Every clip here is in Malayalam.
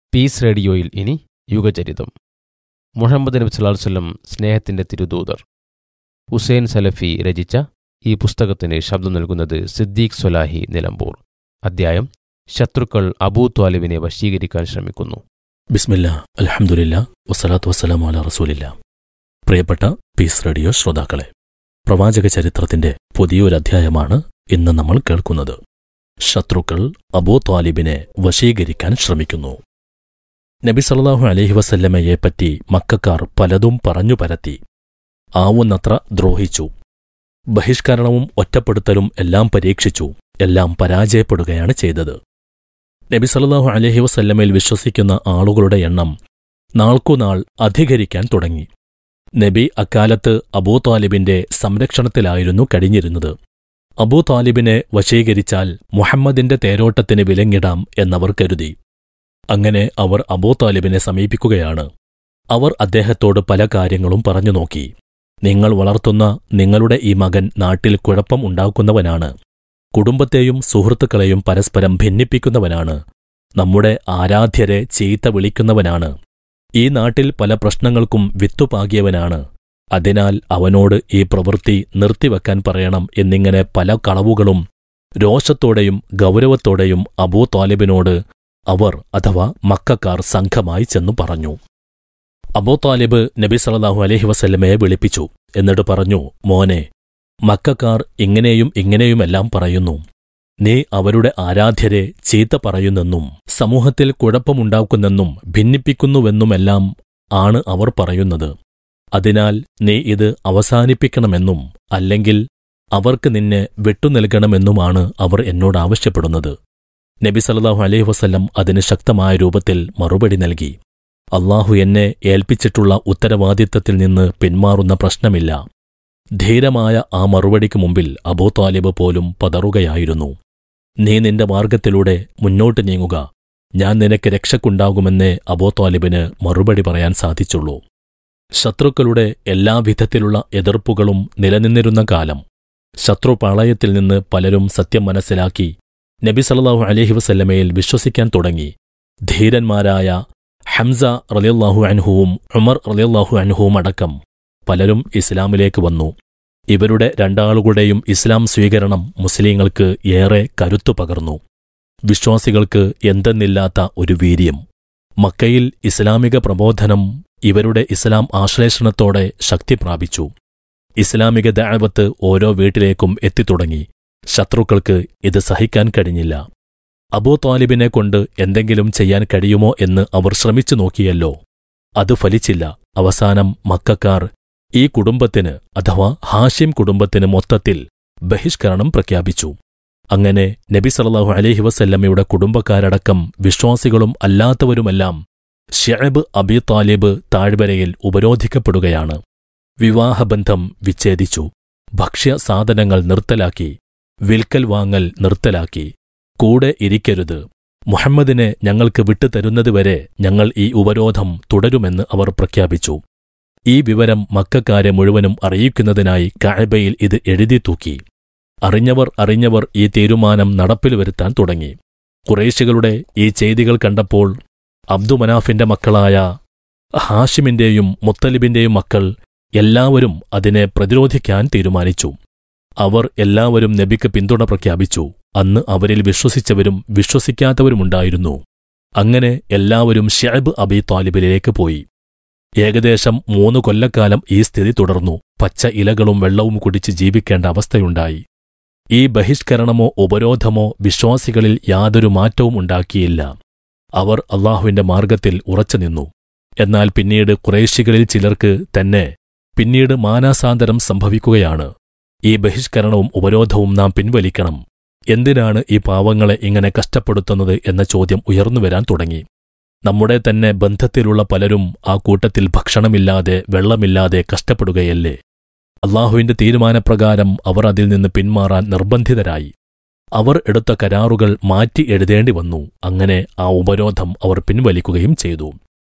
പീസ് റേഡിയോയിൽ ഇനി യുഗചരിതം മുഹമ്മദ് നബി സല്ലല്ലാഹു അലൈഹി വസല്ലം സ്നേഹത്തിന്റെ തിരുദൂതർ ഹുസൈൻ സലഫി രചിച്ച ഈ പുസ്തകത്തിന് ശബ്ദം നൽകുന്നത് സിദ്ദീഖ് സൊലാഹി നിലമ്പൂർ അദ്ധ്യായം ശത്രുക്കൾ അബൂ ത്വാലിബിനെ വശീകരിക്കാൻ ശ്രമിക്കുന്നു ബിസ്മില്ല അലഹമുല്ല വസ്സലാത്തു വസ്സലാം അല റസൂലില്ല പ്രിയപ്പെട്ട പീസ് റേഡിയോ ശ്രോതാക്കളെ പ്രവാചക ചരിത്രത്തിന്റെ പുതിയൊരു അധ്യായമാണ് ഇന്ന് നമ്മൾ കേൾക്കുന്നത് ശത്രുക്കൾ അബൂ ത്വാലിബിനെ വശീകരിക്കാൻ ശ്രമിക്കുന്നു നബി സല്ലല്ലാഹു അലൈഹി വസല്ലമയെ പറ്റി മക്കാർ പലതും പറഞ്ഞു പരത്തി ആവുന്നത്ര ദ്രോഹിച്ചു ബഹിഷ്കരണവും ഒറ്റപ്പെടുത്തലും എല്ലാം പരീക്ഷിച്ചു എല്ലാം പരാജയപ്പെടുകയാണ് ചെയ്തത് നബി സല്ലല്ലാഹു അലൈഹി വസല്ലമയിൽ വിശ്വസിക്കുന്ന ആളുകളുടെ എണ്ണം നാൾക്കുനാൾ അധികരിക്കാൻ തുടങ്ങി നബി അക്കാലത്ത് അബൂ താലിബിന്റെ സംരക്ഷണത്തിലായിരുന്നു കഴിഞ്ഞിരുന്നത് അബൂ താലിബിനെ വശീകരിച്ചാൽ മുഹമ്മദിന്റെ തേരോട്ടത്തിന് വിലങ്ങിടാം എന്നവർ കരുതി അങ്ങനെ അവർ അബൂ താലിബിനെ സമീപിക്കുകയാണ് അവർ അദ്ദേഹത്തോട് പല കാര്യങ്ങളും പറഞ്ഞു നോക്കി നിങ്ങൾ വളർത്തുന്ന നിങ്ങളുടെ ഈ മകൻ നാട്ടിൽ കുഴപ്പം ഉണ്ടാക്കുന്നവനാണ് കുടുംബത്തെയും സുഹൃത്തുക്കളെയും പരസ്പരം ഭിന്നിപ്പിക്കുന്നവനാണ് നമ്മുടെ ആരാധ്യരെ ചീത്ത വിളിക്കുന്നവനാണ് ഈ നാട്ടിൽ പല പ്രശ്നങ്ങൾക്കും വിത്തുപാകിയവനാണ് അതിനാൽ അവനോട് ഈ പ്രവൃത്തി നിർത്തിവെക്കാൻ പറയണം എന്നിങ്ങനെ പല കളവുകളും രോഷത്തോടെയും ഗൗരവത്തോടെയും അബൂ താലിബിനോട് അവർ അഥവാ മക്കാർ സംഘമായി ചെന്നു പറഞ്ഞു അബൂ താലിബ് നബി സല്ലല്ലാഹു അലൈഹി വസല്ലമയെ വിളിപ്പിച്ചു എന്നിട്ട് പറഞ്ഞു മോനെ മക്കാർ ഇങ്ങനെയും ഇങ്ങനെയുമെല്ലാം പറയുന്നു നീ അവരുടെ ആരാധ്യരെ ചീത്ത പറയുന്നെന്നും സമൂഹത്തിൽ കുഴപ്പമുണ്ടാക്കുന്നെന്നും ഭിന്നിപ്പിക്കുന്നുവെന്നുമെല്ലാം ആണ് അവർ പറയുന്നത് അതിനാൽ നീ ഇത് അവസാനിപ്പിക്കണമെന്നും അല്ലെങ്കിൽ അവർക്ക് നിന്നെ വിട്ടുനൽകണമെന്നുമാണ് അവർ എന്നോട് ആവശ്യപ്പെടുന്നത് നബി സല്ലല്ലാഹു അലൈഹി വസല്ലം അതിന് ശക്തമായ രൂപത്തിൽ മറുപടി നൽകി അള്ളാഹു എന്നെ ഏൽപ്പിച്ചിട്ടുള്ള ഉത്തരവാദിത്തത്തിൽ നിന്ന് പിന്മാറുന്ന പ്രശ്നമില്ല ധീരമായ ആ മറുപടിക്ക് മുമ്പിൽ അബൂ താലിബ് പോലും പതറുകയായിരുന്നു നീ നിന്റെ മാർഗത്തിലൂടെ മുന്നോട്ട് നീങ്ങുക ഞാൻ നിനക്ക് രക്ഷക്കുണ്ടാകുമെന്നേ അബൂ താലിബിന് മറുപടി പറയാൻ സാധിച്ചുള്ളൂ ശത്രുക്കളുടെ എല്ലാവിധത്തിലുള്ള എതിർപ്പുകളും നിലനിന്നിരുന്ന കാലം ശത്രുപാളയത്തിൽ നിന്ന് പലരും സത്യം മനസ്സിലാക്കി നബി സല്ലല്ലാഹു അലൈഹി വസല്ലമയിൽ വിശ്വസിക്കാൻ തുടങ്ങി ധീരന്മാരായ ഹംസ റളിയല്ലാഹു അൻഹുവും ഉമർ റളിയല്ലാഹു അൻഹുവും അടക്കം പലരും ഇസ്ലാമിലേക്ക് വന്നു ഇവരുടെ രണ്ടാളുകളുടെയും ഇസ്ലാം സ്വീകരണം മുസ്ലിങ്ങൾക്ക് ഏറെ കരുത്തു പകർന്നു വിശ്വാസികൾക്ക് എന്തെന്നില്ലാത്ത ഒരു വീര്യം മക്കയിൽ ഇസ്ലാമിക പ്രബോധനം ഇവരുടെ ഇസ്ലാം ആശ്ലേഷണത്തോടെ ശക്തി പ്രാപിച്ചു ഇസ്ലാമിക ദാവത്ത് ഓരോ വീട്ടിലേക്കും എത്തിത്തുടങ്ങി ശത്രുക്കൾക്ക് ഇത് സഹിക്കാൻ കഴിഞ്ഞില്ല അബൂ താലിബിനെ കൊണ്ട് എന്തെങ്കിലും ചെയ്യാൻ കഴിയുമോ എന്ന് അവർ ശ്രമിച്ചു നോക്കിയല്ലോ അത് ഫലിച്ചില്ല അവസാനം മക്കാർ ഈ കുടുംബത്തിന് അഥവാ ഹാഷിം കുടുംബത്തിന് മൊത്തത്തിൽ ബഹിഷ്കരണം പ്രഖ്യാപിച്ചു അങ്ങനെ നബി സല്ലല്ലാഹു അലൈഹി വസല്ലമയുടെ കുടുംബക്കാരടക്കം വിശ്വാസികളും അല്ലാത്തവരുമെല്ലാം ഷെഅബ് അബി താലിബ് താഴ്വരയിൽ ഉപരോധിക്കപ്പെടുകയാണ് വിവാഹബന്ധം വിച്ഛേദിച്ചു ഭക്ഷ്യ സാധനങ്ങൾ നിർത്തലാക്കി വിൽക്കൽ വാങ്ങൽ നിർത്തലാക്കി കൂടെ ഇരിക്കരുത് മുഹമ്മദിനെ ഞങ്ങൾക്ക് വിട്ടുതരുന്നതുവരെ ഞങ്ങൾ ഈ ഉപരോധം തുടരുമെന്ന് അവർ പ്രഖ്യാപിച്ചു ഈ വിവരം മക്കാരെ മുഴുവനും അറിയിക്കുന്നതിനായി കഅബയിൽ ഇത് എഴുതി തൂക്കി അറിഞ്ഞവർ അറിഞ്ഞവർ ഈ തീരുമാനം നടപ്പിൽ വരുത്താൻ തുടങ്ങി കുറേശികളുടെ ഈ ചെയ്തികൾ കണ്ടപ്പോൾ അബ്ദുമനാഫിന്റെ മക്കളായ ഹാഷിമിന്റെയും മുത്തലിബിന്റെയും മക്കൾ എല്ലാവരും അതിനെ പ്രതിരോധിക്കാൻ തീരുമാനിച്ചു അവർ എല്ലാവരും നബിക്ക് പിന്തുണ പ്രഖ്യാപിച്ചു അന്ന് അവരിൽ വിശ്വസിച്ചവരും വിശ്വസിക്കാത്തവരുമുണ്ടായിരുന്നു അങ്ങനെ എല്ലാവരും ഷെഅബ് അബി താലിബിലേക്ക് പോയി ഏകദേശം മൂന്ന് കൊല്ലക്കാലം ഈ സ്ഥിതി തുടർന്നു പച്ച ഇലകളും വെള്ളവും കുടിച്ച് ജീവിക്കേണ്ട അവസ്ഥയുണ്ടായി ഈ ബഹിഷ്കരണമോ ഉപരോധമോ വിശ്വാസികളിൽ യാതൊരു മാറ്റവും ഉണ്ടാക്കിയില്ല അവർ അള്ളാഹുവിന്റെ മാർഗത്തിൽ ഉറച്ചുനിന്നു എന്നാൽ പിന്നീട് കുറേശികളിൽ ചിലർക്ക് തന്നെ പിന്നീട് മാനാസാന്തരം സംഭവിക്കുകയാണ് ഈ ബഹിഷ്കരണവും ഉപരോധവും നാം പിൻവലിക്കണം എന്തിനാണ് ഈ പാവങ്ങളെ ഇങ്ങനെ കഷ്ടപ്പെടുത്തുന്നത് എന്ന ചോദ്യം ഉയർന്നുവരാൻ തുടങ്ങി നമ്മുടെ തന്നെ ബന്ധത്തിലുള്ള പലരും ആ കൂട്ടത്തിൽ ഭക്ഷണമില്ലാതെ വെള്ളമില്ലാതെ കഷ്ടപ്പെടുകയല്ലേ അള്ളാഹുവിന്റെ തീരുമാനപ്രകാരം അവർ അതിൽ നിന്ന് പിന്മാറാൻ നിർബന്ധിതരായി അവർ എടുത്ത കരാറുകൾ മാറ്റി എഴുതേണ്ടി വന്നു അങ്ങനെ ആ ഉപരോധം അവർ പിൻവലിക്കുകയും ചെയ്തു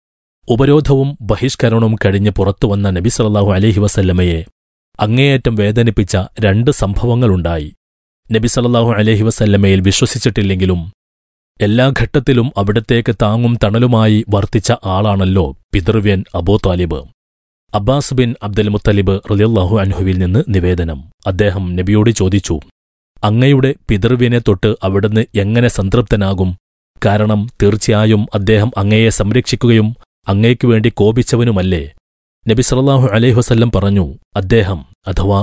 ഉപരോധവും ബഹിഷ്കരണവും കഴിഞ്ഞ് പുറത്തുവന്ന നബി സല്ലല്ലാഹു അലൈഹി വസല്ലമയെ അങ്ങേയറ്റം വേദനിപ്പിച്ച രണ്ട് സംഭവങ്ങളുണ്ടായി നബി സല്ലല്ലാഹു അലൈഹി വസല്ലമയിൽ വിശ്വസിച്ചിട്ടില്ലെങ്കിലും എല്ലാ ഘട്ടത്തിലും അവിടത്തേക്ക് താങ്ങും തണലുമായി വർത്തിച്ച ആളാണല്ലോ പിതൃവ്യൻ Abu Talib Abbas bin Abdul Muttalib റലിയല്ലാഹു അൻഹുവിൽ നിന്ന് നിവേദനം അദ്ദേഹം നബിയോട് ചോദിച്ചു അങ്ങയുടെ പിതൃവ്യനെ തൊട്ട് അവിടുന്ന് എങ്ങനെ സംതൃപ്തനാകും കാരണം തീർച്ചയായും അദ്ദേഹം അങ്ങയെ സംരക്ഷിക്കുകയും അങ്ങയ്ക്കു വേണ്ടി കോപിച്ചവനുമല്ലേ നബി സല്ലല്ലാഹു അലൈഹി വസല്ലം പറഞ്ഞു അദ്ദേഹം അഥവാ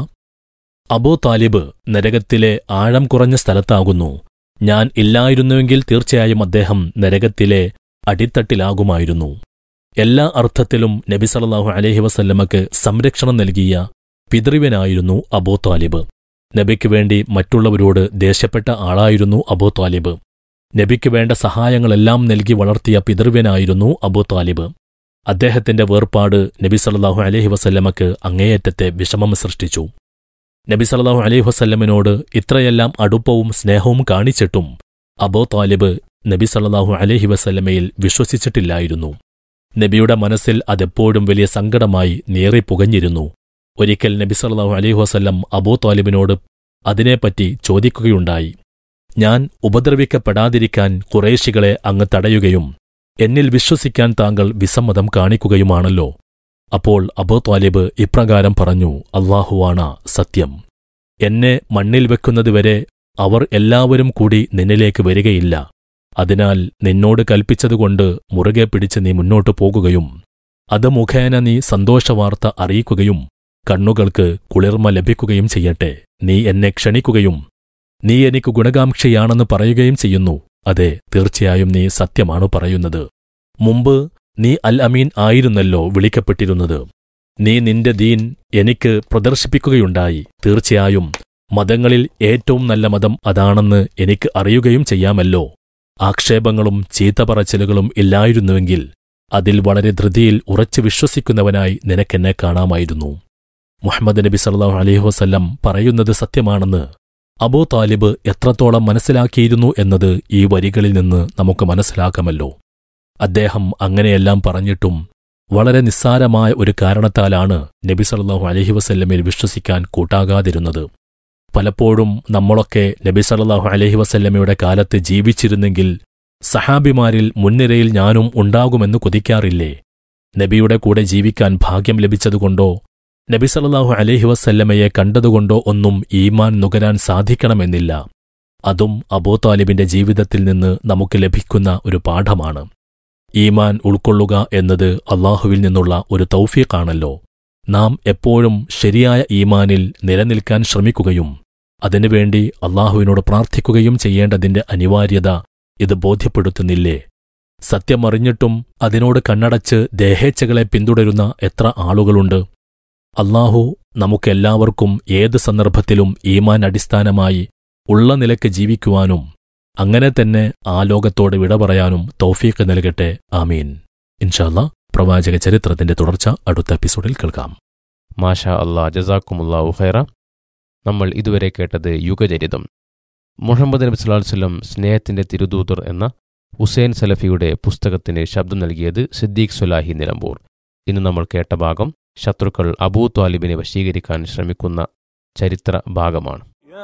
അബൂ താലിബ് നരകത്തിലെ ആഴം കുറഞ്ഞ സ്ഥലത്താകുന്നു ഞാൻ ഇല്ലായിരുന്നുവെങ്കിൽ തീർച്ചയായും അദ്ദേഹം നരകത്തിലെ അടിത്തട്ടിലാകുമായിരുന്നു എല്ലാ അർത്ഥത്തിലും നബി സല്ലല്ലാഹു അലൈഹി വസല്ലമക്ക് സംരക്ഷണം നൽകിയ പിതൃവനായിരുന്നു അബൂ താലിബ് നബിക്ക് വേണ്ടി മറ്റുള്ളവരോട് ദേഷ്യപ്പെട്ട ആളായിരുന്നു അബൂ താലിബ് നബിക്ക് വേണ്ട സഹായങ്ങളെല്ലാം നൽകി വളർത്തിയ പിതൃവ്യനായിരുന്നു അബൂ താലിബ് അദ്ദേഹത്തിന്റെ വേർപാട് നബി സല്ലല്ലാഹു അലൈഹി വസല്ലമക്ക് അങ്ങേയറ്റത്തെ വിഷമം സൃഷ്ടിച്ചു നബി സല്ലല്ലാഹു അലൈഹി വസല്ലമിനോട് ഇത്രയെല്ലാം അടുപ്പവും സ്നേഹവും കാണിച്ചിട്ടും അബൂ താലിബ് നബി സല്ലല്ലാഹു അലൈഹി വസല്ലമയിൽ വിശ്വസിച്ചിട്ടില്ലായിരുന്നു നബിയുടെ മനസ്സിൽ അതെപ്പോഴും വലിയ സങ്കടമായി നേറിപ്പുകഞ്ഞിരുന്നു ഒരിക്കൽ നബി സല്ലല്ലാഹു അലൈഹി വസല്ലം അബൂ താലിബിനോട് അതിനെപ്പറ്റി ചോദിക്കുകയുണ്ടായി ഞാൻ ഉപദ്രവിക്കപ്പെടാതിരിക്കാൻ കുറേശികളെ അങ്ങ് തടയുകയും എന്നിൽ വിശ്വസിക്കാൻ താങ്കൾ വിസമ്മതം കാണിക്കുകയുമാണല്ലോ അപ്പോൾ അബൂ ത്വാലിബ് ഇപ്രകാരം പറഞ്ഞു അള്ളാഹുവാണ സത്യം എന്നെ മണ്ണിൽ വെക്കുന്നതുവരെ അവർ എല്ലാവരും കൂടി നിന്നിലേക്ക് വരികയില്ല അതിനാൽ നിന്നോട് കൽപ്പിച്ചതുകൊണ്ട് മുറുകെ പിടിച്ച് നീ മുന്നോട്ടു പോകുകയും അത് മുഖേന നീ സന്തോഷവാർത്ത അറിയിക്കുകയും കണ്ണുകൾക്ക് കുളിർമ ലഭിക്കുകയും ചെയ്യട്ടെ നീ എന്നെ ക്ഷണിക്കുകയും നീ എനിക്ക് ഗുണകാംക്ഷയാണെന്ന് പറയുകയും ചെയ്യുന്നു അതെ തീർച്ചയായും നീ സത്യമാണ് പറയുന്നത് മുമ്പ് നീ അൽ അമീൻ ആയിരുന്നല്ലോ വിളിക്കപ്പെട്ടിരുന്നത് നീ നിന്റെ ദീൻ എനിക്ക് പ്രദർശിപ്പിക്കുകയുണ്ടായി തീർച്ചയായും മതങ്ങളിൽ ഏറ്റവും നല്ല മതം അതാണെന്ന് എനിക്ക് അറിയുകയും ചെയ്യാമല്ലോ ആക്ഷേപങ്ങളും ചീത്തപറച്ചിലുകളും ഇല്ലായിരുന്നുവെങ്കിൽ അതിൽ വളരെ ധൃതിയിൽ ഉറച്ചു വിശ്വസിക്കുന്നവനായി നിനക്കെന്നെ കാണാമായിരുന്നു മുഹമ്മദ് നബി സല്ലല്ലാഹു അലൈഹി വസല്ലം പറയുന്നത് സത്യമാണെന്ന് അബൂ താലിബ് എത്രത്തോളം മനസ്സിലാക്കിയിരുന്നു എന്നത് ഈ വരികളിൽ നിന്ന് നമുക്ക് മനസ്സിലാക്കാമല്ലോ അദ്ദേഹം അങ്ങനെയെല്ലാം പറഞ്ഞിട്ടും വളരെ നിസ്സാരമായ ഒരു കാരണത്താലാണ് നബി സല്ലല്ലാഹു അലൈഹി വസല്ലമിൽ വിശ്വസിക്കാൻ കൂട്ടാകാതിരുന്നത് പലപ്പോഴും നമ്മളൊക്കെ നബി സല്ലല്ലാഹു അലൈഹി വസല്ലമയുടെ കാലത്ത് ജീവിച്ചിരുന്നെങ്കിൽ സഹാബിമാരിൽ മുൻനിരയിൽ ഞാനും ഉണ്ടാകുമെന്ന് കൊതിക്കാറില്ലേ നബിയുടെ കൂടെ ജീവിക്കാൻ ഭാഗ്യം ലഭിച്ചതുകൊണ്ടോ നബി സല്ലല്ലാഹു അലൈഹി വസല്ലമയെ കണ്ടതുകൊണ്ടോ ഒന്നും ഈമാൻ നുകരാൻ സാധിക്കണമെന്നില്ല അതും അബൂതാലിബിന്റെ ജീവിതത്തിൽ നിന്ന് നമുക്ക് ലഭിക്കുന്ന ഒരു പാഠമാണ് ഈമാൻ ഉൾക്കൊള്ളുക എന്നത് അള്ളാഹുവിൽ നിന്നുള്ള ഒരു തൗഫീഖാണല്ലോ നാം എപ്പോഴും ശരിയായ ഈമാനിൽ നിലനിൽക്കാൻ ശ്രമിക്കുകയും അതിനുവേണ്ടി അള്ളാഹുവിനോട് പ്രാർത്ഥിക്കുകയും ചെയ്യേണ്ടതിന്റെ അനിവാര്യത ഇത് ബോധ്യപ്പെടുത്തുന്നില്ലേ സത്യമറിഞ്ഞിട്ടും അതിനോട് കണ്ണടച്ച് ദേഹേച്ഛകളെ പിന്തുടരുന്ന എത്ര ആളുകളുണ്ട് അള്ളാഹു നമുക്കെല്ലാവർക്കും ഏത് സന്ദർഭത്തിലും ഈമാൻ അടിസ്ഥാനമായി ഉള്ള നിലയ്ക്ക് ജീവിക്കുവാനും അങ്ങനെ തന്നെ ആ ലോകത്തോട് വിട പറയാനും തൗഫീഖ് നൽകട്ടെ ആമീൻ ഇൻഷാല്ല പ്രവാചക ചരിത്രത്തിന്റെ തുടർച്ച അടുത്ത എപ്പിസോഡിൽ കേൾക്കാം മാഷാ അള്ളാ ജസാക്കുമുല്ലാഹു ഖൈറ നമ്മൾ ഇതുവരെ കേട്ടത് യുഗചരിതം മുഹമ്മദ് നബി സ്വല്ലല്ലാഹു അലൈഹി വസല്ലം സ്നേഹത്തിന്റെ തിരുദൂതർ എന്ന ഹുസൈൻ സലഫിയുടെ പുസ്തകത്തിന് ശബ്ദം നൽകിയത് സിദ്ദീഖ് സുലാഹി നിലമ്പൂർ ഇന്ന് നമ്മൾ കേട്ട ഭാഗം ശത്രുക്കൾ അബൂ ത്വാലിബിനെ വശീകരിക്കാൻ ശ്രമിക്കുന്ന ചരിത്ര ഭാഗമാണ്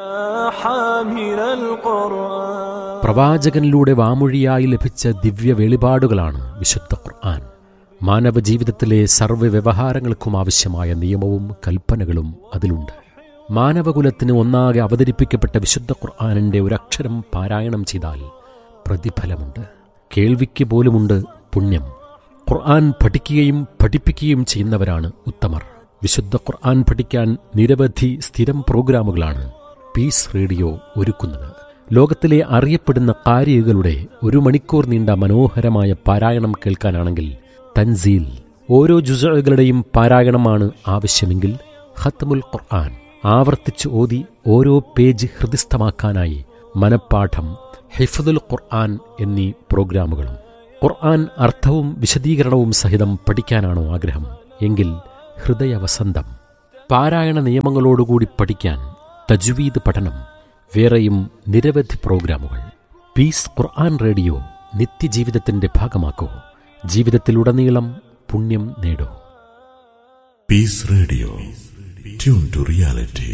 പ്രവാചകനിലൂടെ വാമൊഴിയായി ലഭിച്ച ദിവ്യ വെളിപാടുകളാണ് വിശുദ്ധ ഖുർആൻ മാനവ ജീവിതത്തിലെ സർവ്വ വ്യവഹാരങ്ങൾക്കും ആവശ്യമായ നിയമവും കൽപ്പനകളും അതിലുണ്ട് മാനവകുലത്തിന് ഒന്നാകെ അവതരിപ്പിക്കപ്പെട്ട വിശുദ്ധ ഖുർആാനിൻ്റെ ഒരക്ഷരം പാരായണം ചെയ്താൽ പ്രതിഫലമുണ്ട് കേൾവിക്ക് പോലുമുണ്ട് പുണ്യം ഖുർആൻ പഠിക്കുകയും പഠിപ്പിക്കുകയും ചെയ്യുന്നവരാണ് ഉത്തമർ വിശുദ്ധ ഖുർആൻ പഠിക്കാൻ നിരവധി സ്ഥിരം പ്രോഗ്രാമുകളാണ് പീസ് റേഡിയോ ഒരുക്കുന്നത് ലോകത്തിലെ അറിയപ്പെടുന്ന കാരികളുടെ ഒരു മണിക്കൂർ നീണ്ട മനോഹരമായ പാരായണം കേൾക്കാനാണെങ്കിൽ തൻസീൽ ഓരോ ജുസകളുടെയും പാരായണമാണ് ആവശ്യമെങ്കിൽ ഖത്മുൽ ഖുർആൻ ആവർത്തിച്ച് ഓതി ഓരോ പേജ് ഹൃദിസ്ഥമാക്കാനായി മനപ്പാഠം ഹിഫദുൽ ഖുർആൻ എന്നീ പ്രോഗ്രാമുകളും ഖുർആൻ അർത്ഥവും വിശദീകരണവും സഹിതം പഠിക്കാനാണോ ആഗ്രഹം എങ്കിൽ ഹൃദയവസന്തം പാരായണ നിയമങ്ങളോടുകൂടി പഠിക്കാൻ തജ്വീദ് പഠനം വേറെയും നിരവധി പ്രോഗ്രാമുകൾ പീസ് ഖുർആൻ റേഡിയോ നിത്യജീവിതത്തിന്റെ ഭാഗമാക്കൂ ജീവിതത്തിലുടനീളം പുണ്യം നേടൂ Peace Radio. Tune to reality.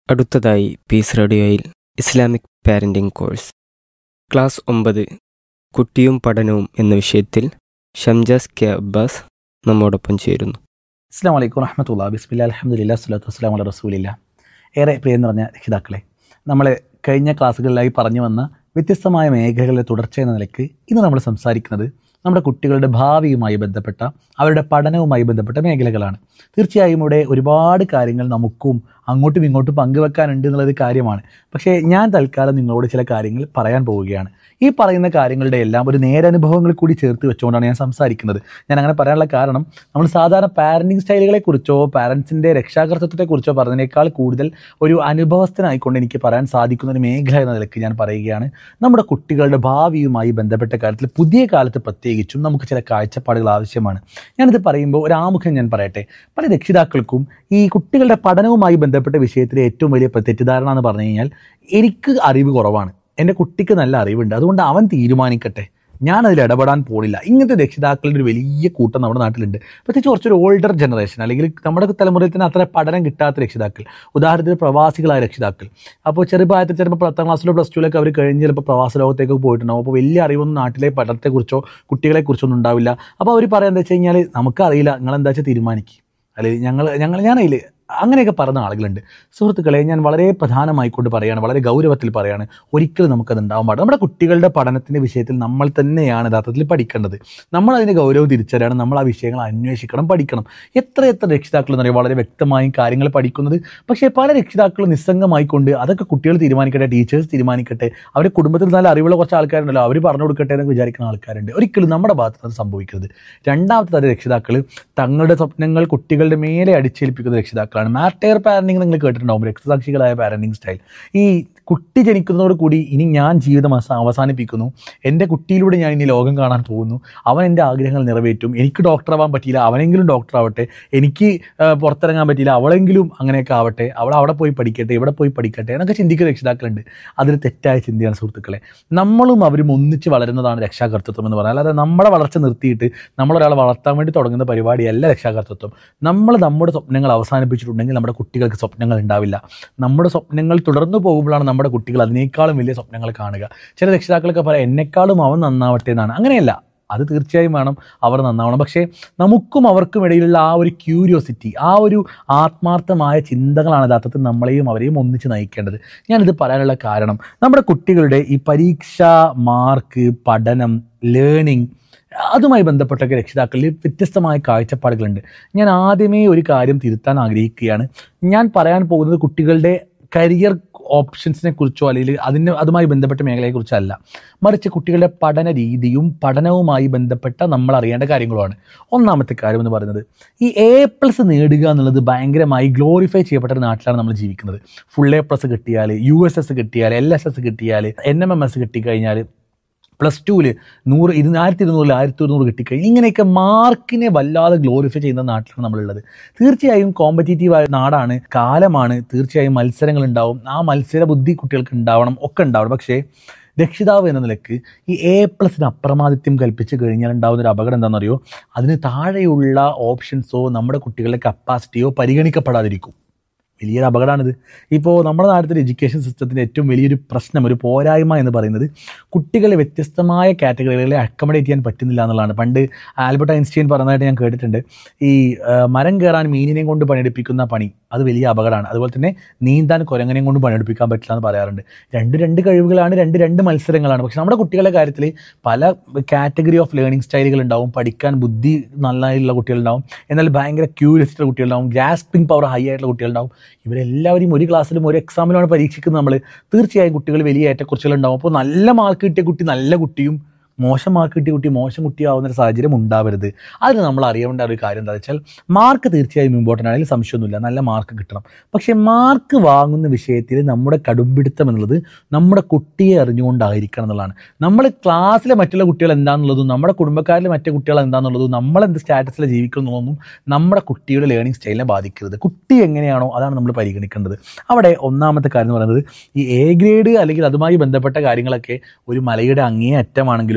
അടുത്തതായി പീസ് റേഡിയോയിൽ ഇസ്ലാമിക് പാരന്റിംഗ് കോഴ്സ് ക്ലാസ് ഒമ്പത് കുട്ടിയും പഠനവും എന്ന വിഷയത്തിൽ ഷംജാസ് കെ അബ്ബാസ് നമ്മോടൊപ്പം ചേരുന്നു അസ്സാം വലൈക്കും വറഹമത്തുള്ള ബിസ്മില്ല അലഹമുല്ല സ്വലാത്തു വസ്സലാം അല റസൂലില്ല ഏറെ പ്രിയം നിറഞ്ഞ രക്ഷിതാക്കളെ നമ്മൾ കഴിഞ്ഞ ക്ലാസ്സുകളിലായി പറഞ്ഞു വന്ന വ്യത്യസ്തമായ മേഖലകളിലെ തുടർച്ച എന്ന നിലയ്ക്ക് ഇന്ന് നമ്മൾ സംസാരിക്കുന്നത് നമ്മുടെ കുട്ടികളുടെ ഭാവിയുമായി ബന്ധപ്പെട്ട അവരുടെ പഠനവുമായി ബന്ധപ്പെട്ട മേഖലകളാണ് തീർച്ചയായും ഇവിടെ ഒരുപാട് കാര്യങ്ങൾ നമുക്കും അങ്ങോട്ടും ഇങ്ങോട്ടും പങ്കുവെക്കാനുണ്ട് എന്നുള്ളത് കാര്യമാണ് പക്ഷേ ഞാൻ തൽക്കാലം നിങ്ങളോട് ചില കാര്യങ്ങൾ പറയാൻ പോവുകയാണ് ഈ പറയുന്ന കാര്യങ്ങളുടെ എല്ലാം ഒരു നേരനുഭവങ്ങൾ കൂടി ചേർത്ത് വെച്ചുകൊണ്ടാണ് ഞാൻ സംസാരിക്കുന്നത് ഞാൻ അങ്ങനെ പറയാനുള്ള കാരണം നമ്മൾ സാധാരണ പാരന്റിങ് സ്റ്റൈലുകളെ കുറിച്ചോ പാരൻസിൻ്റെ രക്ഷാകർത്തത്വത്തെക്കുറിച്ചോ പറഞ്ഞതിനേക്കാൾ കൂടുതൽ ഒരു അനുഭവസ്ഥനായിക്കൊണ്ട് എനിക്ക് പറയാൻ സാധിക്കുന്ന ഒരു മേഖല എന്ന നിലയ്ക്ക് ഞാൻ പറയുകയാണ് നമ്മുടെ കുട്ടികളുടെ ഭാവിയുമായി ബന്ധപ്പെട്ട കാര്യത്തിൽ പുതിയ കാലത്ത് പ്രത്യേകിച്ചും നമുക്ക് ചില കാഴ്ചപ്പാടുകൾ ആവശ്യമാണ് ഞാനിത് പറയുമ്പോൾ ഒരു ആമുഖം ഞാൻ പറയട്ടെ പല രക്ഷിതാക്കൾക്കും ഈ കുട്ടികളുടെ പഠനവുമായി ബന്ധപ്പെട്ട വിഷയത്തിലെ ഏറ്റവും വലിയ തെറ്റിദ്ധാരണ എന്ന് പറഞ്ഞു കഴിഞ്ഞാൽ എനിക്ക് അറിവ് കുറവാണ് എൻ്റെ കുട്ടിക്ക് നല്ല അറിവുണ്ട് അതുകൊണ്ട് അവൻ തീരുമാനിക്കട്ടെ ഞാൻ അതിൽ ഇടപെടാൻ പോണില്ല ഇങ്ങനത്തെ രക്ഷിതാക്കളുടെ ഒരു വലിയ കൂട്ടം നമ്മുടെ നാട്ടിലുണ്ട് പ്രത്യേകിച്ച് കുറച്ചൊരു ഓൾഡർ ജനറേഷൻ അല്ലെങ്കിൽ നമ്മുടെ തലമുറയിൽ തന്നെ അത്ര പഠനം കിട്ടാത്ത രക്ഷിതാക്കൾ ഉദാഹരണത്തിന് പ്രവാസികളായ രക്ഷിതാക്കൾ അപ്പോൾ ചെറുപ്രായത്തിൽ ചിലപ്പോൾ പത്താം ക്ലാസ്സിലോ പ്ലസ് ടുവിലൊക്കെ അവർ കഴിഞ്ഞ് ചിലപ്പോൾ പ്രവാസ ലോകത്തേക്ക് പോയിട്ടുണ്ടാവും അപ്പോൾ വലിയ അറിവൊന്നും നാട്ടിലെ പഠനത്തെക്കുറിച്ചോ കുട്ടികളെക്കുറിച്ചോ ഒന്നും ഉണ്ടാവില്ല അപ്പോൾ അവർ പറയാൻ എന്താ വെച്ച് കഴിഞ്ഞാൽ നമുക്കറിയില്ല നിങ്ങൾ എന്താ വെച്ചാൽ തീരുമാനിക്കും അല്ലെങ്കിൽ ഞങ്ങൾ ഞങ്ങൾ ഞാനതിൽ അങ്ങനെയൊക്കെ പറയുന്ന ആളുകളുണ്ട് സുഹൃത്തുക്കളെ ഞാൻ വളരെ പ്രധാനമായിക്കൊണ്ട് പറയുകയാണ് വളരെ ഗൗരവത്തിൽ പറയുകയാണ് ഒരിക്കലും നമുക്കത് ഉണ്ടാവാൻ പാടില്ല നമ്മുടെ കുട്ടികളുടെ പഠനത്തിൻ്റെ വിഷയത്തിൽ നമ്മൾ തന്നെയാണ് യഥാർത്ഥത്തിൽ പഠിക്കേണ്ടത് നമ്മൾ അതിൻ്റെ ഗൗരവം തിരിച്ചറിയണം നമ്മൾ ആ വിഷയങ്ങൾ അന്വേഷിക്കണം പഠിക്കണം എത്ര എത്ര രക്ഷിതാക്കൾ എന്ന് പറയുക വളരെ വ്യക്തമായും കാര്യങ്ങൾ പഠിക്കുന്നത് പക്ഷേ പല രക്ഷിതാക്കളും നിസ്സംഗമായിക്കൊണ്ട് അതൊക്കെ കുട്ടികൾ തീരുമാനിക്കട്ടെ ടീച്ചേഴ്സ് തീരുമാനിക്കട്ടെ അവരുടെ കുടുംബത്തിൽ നല്ല അറിവുള്ള കുറച്ച് ആൾക്കാരുണ്ടല്ലോ അവർ പറഞ്ഞു കൊടുക്കട്ടെ എന്ന് വിചാരിക്കുന്ന ആൾക്കാരുണ്ട് ഒരിക്കലും നമ്മുടെ ഭാഗത്ത് അത് സംഭവിക്കരുത് രണ്ടാമത്തെ തരം രക്ഷിതാക്കൾ തങ്ങളുടെ സ്വപ്നങ്ങൾ കുട്ടികളുടെ മേലെ അടിച്ചേൽപ്പിക്കുന്ന രക്ഷിതാക്കളാണ് മാറ്റയർ പാരന്റിങ് നിങ്ങൾ കേട്ടിട്ടുണ്ടാവും രക്തസാക്ഷികളായ പാരന്റിങ് സ്റ്റൈൽ ഈ കുട്ടി ജനിക്കുന്നതോട് കൂടി ഇനി ഞാൻ ജീവിതം അവസ- അവസാനിപ്പിക്കുന്നു എൻ്റെ കുട്ടിയിലൂടെ ഞാൻ ഇനി ലോകം കാണാൻ പോകുന്നു അവൻ എൻ്റെ ആഗ്രഹങ്ങൾ നിറവേറ്റും എനിക്ക് ഡോക്ടർ ആവാൻ പറ്റിയില്ല അവനെങ്കിലും ഡോക്ടർ ആവട്ടെ എനിക്ക് ആ, പുറത്തിറങ്ങാൻ പറ്റിയില്ല അവളെങ്കിലും അങ്ങനെയൊക്കെ ആവട്ടെ അവൾ അവിടെ പോയി പഠിക്കട്ടെ ഇവിടെ പോയി പഠിക്കട്ടെ എന്നൊക്കെ ചിന്തിക്കുന്ന രക്ഷിതാക്കളുണ്ട് അതൊരു തെറ്റായ ചിന്തയാണ് സുഹൃത്തുക്കളെ നമ്മളും അവരും ഒന്നിച്ച് വളരുന്നതാണ് രക്ഷാകർത്തൃത്വം എന്ന് പറഞ്ഞാൽ അല്ലാതെ നമ്മുടെ വളർച്ച നിർത്തിയിട്ട് നമ്മളൊരാളെ വളർത്താൻ വേണ്ടി തുടങ്ങുന്ന പരിപാടിയല്ല രക്ഷാകർത്തൃത്വം നമ്മൾ നമ്മുടെ സ്വപ്നങ്ങൾ അവസാനിപ്പിച്ചിട്ടുണ്ടെങ്കിൽ നമ്മുടെ കുട്ടികൾക്ക് സ്വപ്നങ്ങൾ ഉണ്ടാവില്ല നമ്മുടെ സ്വപ്നങ്ങൾ തുടർന്നു പോകുമ്പോഴാണ് നമ്മുടെ കുട്ടികൾ അതിനേക്കാളും വലിയ സ്വപ്നങ്ങൾ കാണുക ചില രക്ഷിതാക്കളൊക്കെ പറയാം എന്നെക്കാളും അവൻ നന്നാവട്ടെ എന്നാണ് അങ്ങനെയല്ല അത് തീർച്ചയായും വേണം അവർ നന്നാവണം പക്ഷേ നമുക്കും അവർക്കും ഇടയിലുള്ള ആ ഒരു ക്യൂരിയോസിറ്റി ആ ഒരു ആത്മാർത്ഥമായ ചിന്തകളാണ് യഥാർത്ഥത്തിൽ നമ്മളെയും അവരെയും ഒന്നിച്ച് നയിക്കേണ്ടത് ഞാനിത് പറയാനുള്ള കാരണം നമ്മുടെ കുട്ടികളുടെ ഈ പരീക്ഷ മാർക്ക് പഠനം ലേണിംഗ് അതുമായി ബന്ധപ്പെട്ടൊക്കെ രക്ഷിതാക്കളിൽ വ്യത്യസ്തമായ കാഴ്ചപ്പാടുകളുണ്ട് ഞാൻ ആദ്യമേ ഒരു കാര്യം തിരുത്താൻ ആഗ്രഹിക്കുകയാണ് ഞാൻ പറയാൻ പോകുന്നത് കുട്ടികളുടെ കരിയർ ഓപ്ഷൻസിനെ കുറിച്ചോ അല്ലെങ്കിൽ അതിന് അതുമായി ബന്ധപ്പെട്ട മേഖലയെക്കുറിച്ചല്ല മറിച്ച് കുട്ടികളുടെ പഠന രീതിയും പഠനവുമായി ബന്ധപ്പെട്ട നമ്മൾ അറിയേണ്ട കാര്യങ്ങളുമാണ് ഒന്നാമത്തെ കാര്യം എന്ന് പറയുന്നത് ഈ എ പ്ലസ് നേടുക എന്നുള്ളത് ഭയങ്കരമായി ഗ്ലോറിഫൈ ചെയ്യപ്പെട്ട ഒരു നാട്ടിലാണ് നമ്മൾ ജീവിക്കുന്നത് ഫുൾ എ പ്ലസ് കിട്ടിയാൽ യു എസ് എസ് കിട്ടിയാൽ എൽ എസ് എസ് കിട്ടിയാൽ എൻ എം എം എസ് കിട്ടിക്കഴിഞ്ഞാൽ പ്ലസ് ടുവിൽ നൂറ് ഇരുന്ന് ആയിരത്തി ഇരുന്നൂറിൽ ആയിരത്തി ഒരുന്നൂറ് കിട്ടിക്കഴിഞ്ഞ് ഇങ്ങനെയൊക്കെ മാർക്കിനെ വല്ലാതെ ഗ്ലോറിഫൈ ചെയ്യുന്ന നാട്ടിലാണ് നമ്മളുള്ളത് തീർച്ചയായും കോമ്പറ്റീറ്റീവായ നാടാണ് കാലമാണ് തീർച്ചയായും മത്സരങ്ങൾ ഉണ്ടാവും ആ മത്സര ബുദ്ധി കുട്ടികൾക്ക് ഉണ്ടാവണം ഒക്കെ ഉണ്ടാവണം പക്ഷേ രക്ഷിതാവ് എന്ന നിലക്ക് ഈ എ പ്ലസിന് അപ്രമാദിത്യം കൽപ്പിച്ച് കഴിഞ്ഞാൽ ഉണ്ടാകുന്ന ഒരു അപകടം എന്താണെന്നറിയോ അതിന് താഴെയുള്ള ഓപ്ഷൻസോ നമ്മുടെ കുട്ടികളുടെ കപ്പാസിറ്റിയോ പരിഗണിക്കപ്പെടാതിരിക്കും വലിയൊരു അപകടമാണിത് ഇപ്പോൾ നമ്മുടെ നാട്ടിലെ എഡ്യൂക്കേഷൻ സിസ്റ്റത്തിൻ്റെ ഏറ്റവും വലിയൊരു പ്രശ്നം ഒരു പോരായ്മ എന്ന് പറയുന്നത് കുട്ടികളെ വ്യത്യസ്തമായ കാറ്റഗറികളിൽ അക്കമഡേറ്റ് ചെയ്യാൻ പറ്റുന്നില്ല എന്നുള്ളതാണ് പണ്ട് ആൽബർട്ട് ഐൻസ്റ്റീൻ പറഞ്ഞതായിട്ട് ഞാൻ കേട്ടിട്ടുണ്ട് ഈ ആ, മരം കയറാൻ മീനിനെയും കൊണ്ട് പണിയെടുപ്പിക്കുന്ന പണി അത് വലിയ അപകടമാണ് അതുപോലെ തന്നെ നീന്താൻ കുരങ്ങനെയും കൊണ്ട് പണിയെടുപ്പിക്കാൻ പറ്റില്ല എന്ന് പറയാറുണ്ട് രണ്ട് രണ്ട് കഴിവുകളാണ് രണ്ട് രണ്ട് മത്സരങ്ങളാണ് പക്ഷെ നമ്മുടെ കുട്ടികളുടെ കാര്യത്തിൽ പല കാറ്റഗറി ഓഫ് ലേണിംഗ് സ്റ്റൈലുകൾ ഉണ്ടാവും പഠിക്കാൻ ബുദ്ധി നല്ലതായിട്ടുള്ള കുട്ടികളുണ്ടാവും എന്നാൽ ഭയങ്കര ക്യൂരിയസിറ്റുള്ള കുട്ടികളുണ്ടാവും ഗ്രാസ്പിംഗ് പവർ ഹൈ ആയിട്ടുള്ള കുട്ടികളുണ്ടാവും ഇവരെല്ലാവരും ഒരു ക്ലാസ്സിലും ഒരു എക്സാമിലുമാണ് പരീക്ഷിക്കുന്നത് നമ്മൾ തീർച്ചയായും കുട്ടികൾ വലിയ ഏറ്റക്കുറച്ചിലുണ്ടാവും അപ്പോൾ നല്ല മാർക്ക് കിട്ടിയ കുട്ടി നല്ല കുട്ടിയും മോശം മാർക്ക് കിട്ടിയ കുട്ടി മോശം കുട്ടിയാവുന്ന ഒരു സാഹചര്യം ഉണ്ടാവരുത് അതിന് നമ്മൾ അറിയേണ്ട ഒരു കാര്യം എന്താ വെച്ചാൽ മാർക്ക് തീർച്ചയായും ഇമ്പോർട്ടൻ്റ് ആണെങ്കിൽ സംശയമൊന്നുമില്ല നല്ല മാർക്ക് കിട്ടണം പക്ഷേ മാർക്ക് വാങ്ങുന്ന വിഷയത്തിൽ നമ്മുടെ കടുംപിടുത്തം എന്നുള്ളത് നമ്മുടെ കുട്ടിയെ അറിഞ്ഞുകൊണ്ടായിരിക്കണം എന്നുള്ളതാണ് നമ്മൾ ക്ലാസ്സിലെ മറ്റുള്ള കുട്ടികൾ എന്താണെന്നുള്ളതും നമ്മുടെ കുടുംബക്കാരിലെ മറ്റു കുട്ടികൾ എന്താണെന്നുള്ളതും നമ്മൾ എന്ത് സ്റ്റാറ്റസിൽ ജീവിക്കുന്നതൊന്നും നമ്മുടെ കുട്ടിയുടെ ലേണിംഗ് സ്റ്റൈലിനെ ബാധിക്കരുത് കുട്ടി എങ്ങനെയാണോ അതാണ് നമ്മൾ പരിഗണിക്കേണ്ടത് അവിടെ ഒന്നാമത്തെ കാര്യം എന്ന് പറയുന്നത് ഈ എ ഗ്രേഡ് അല്ലെങ്കിൽ അതുമായി ബന്ധപ്പെട്ട കാര്യങ്ങളൊക്കെ ഒരു മലയുടെ അങ്ങേ അറ്റമാണെങ്കിൽ ഒരു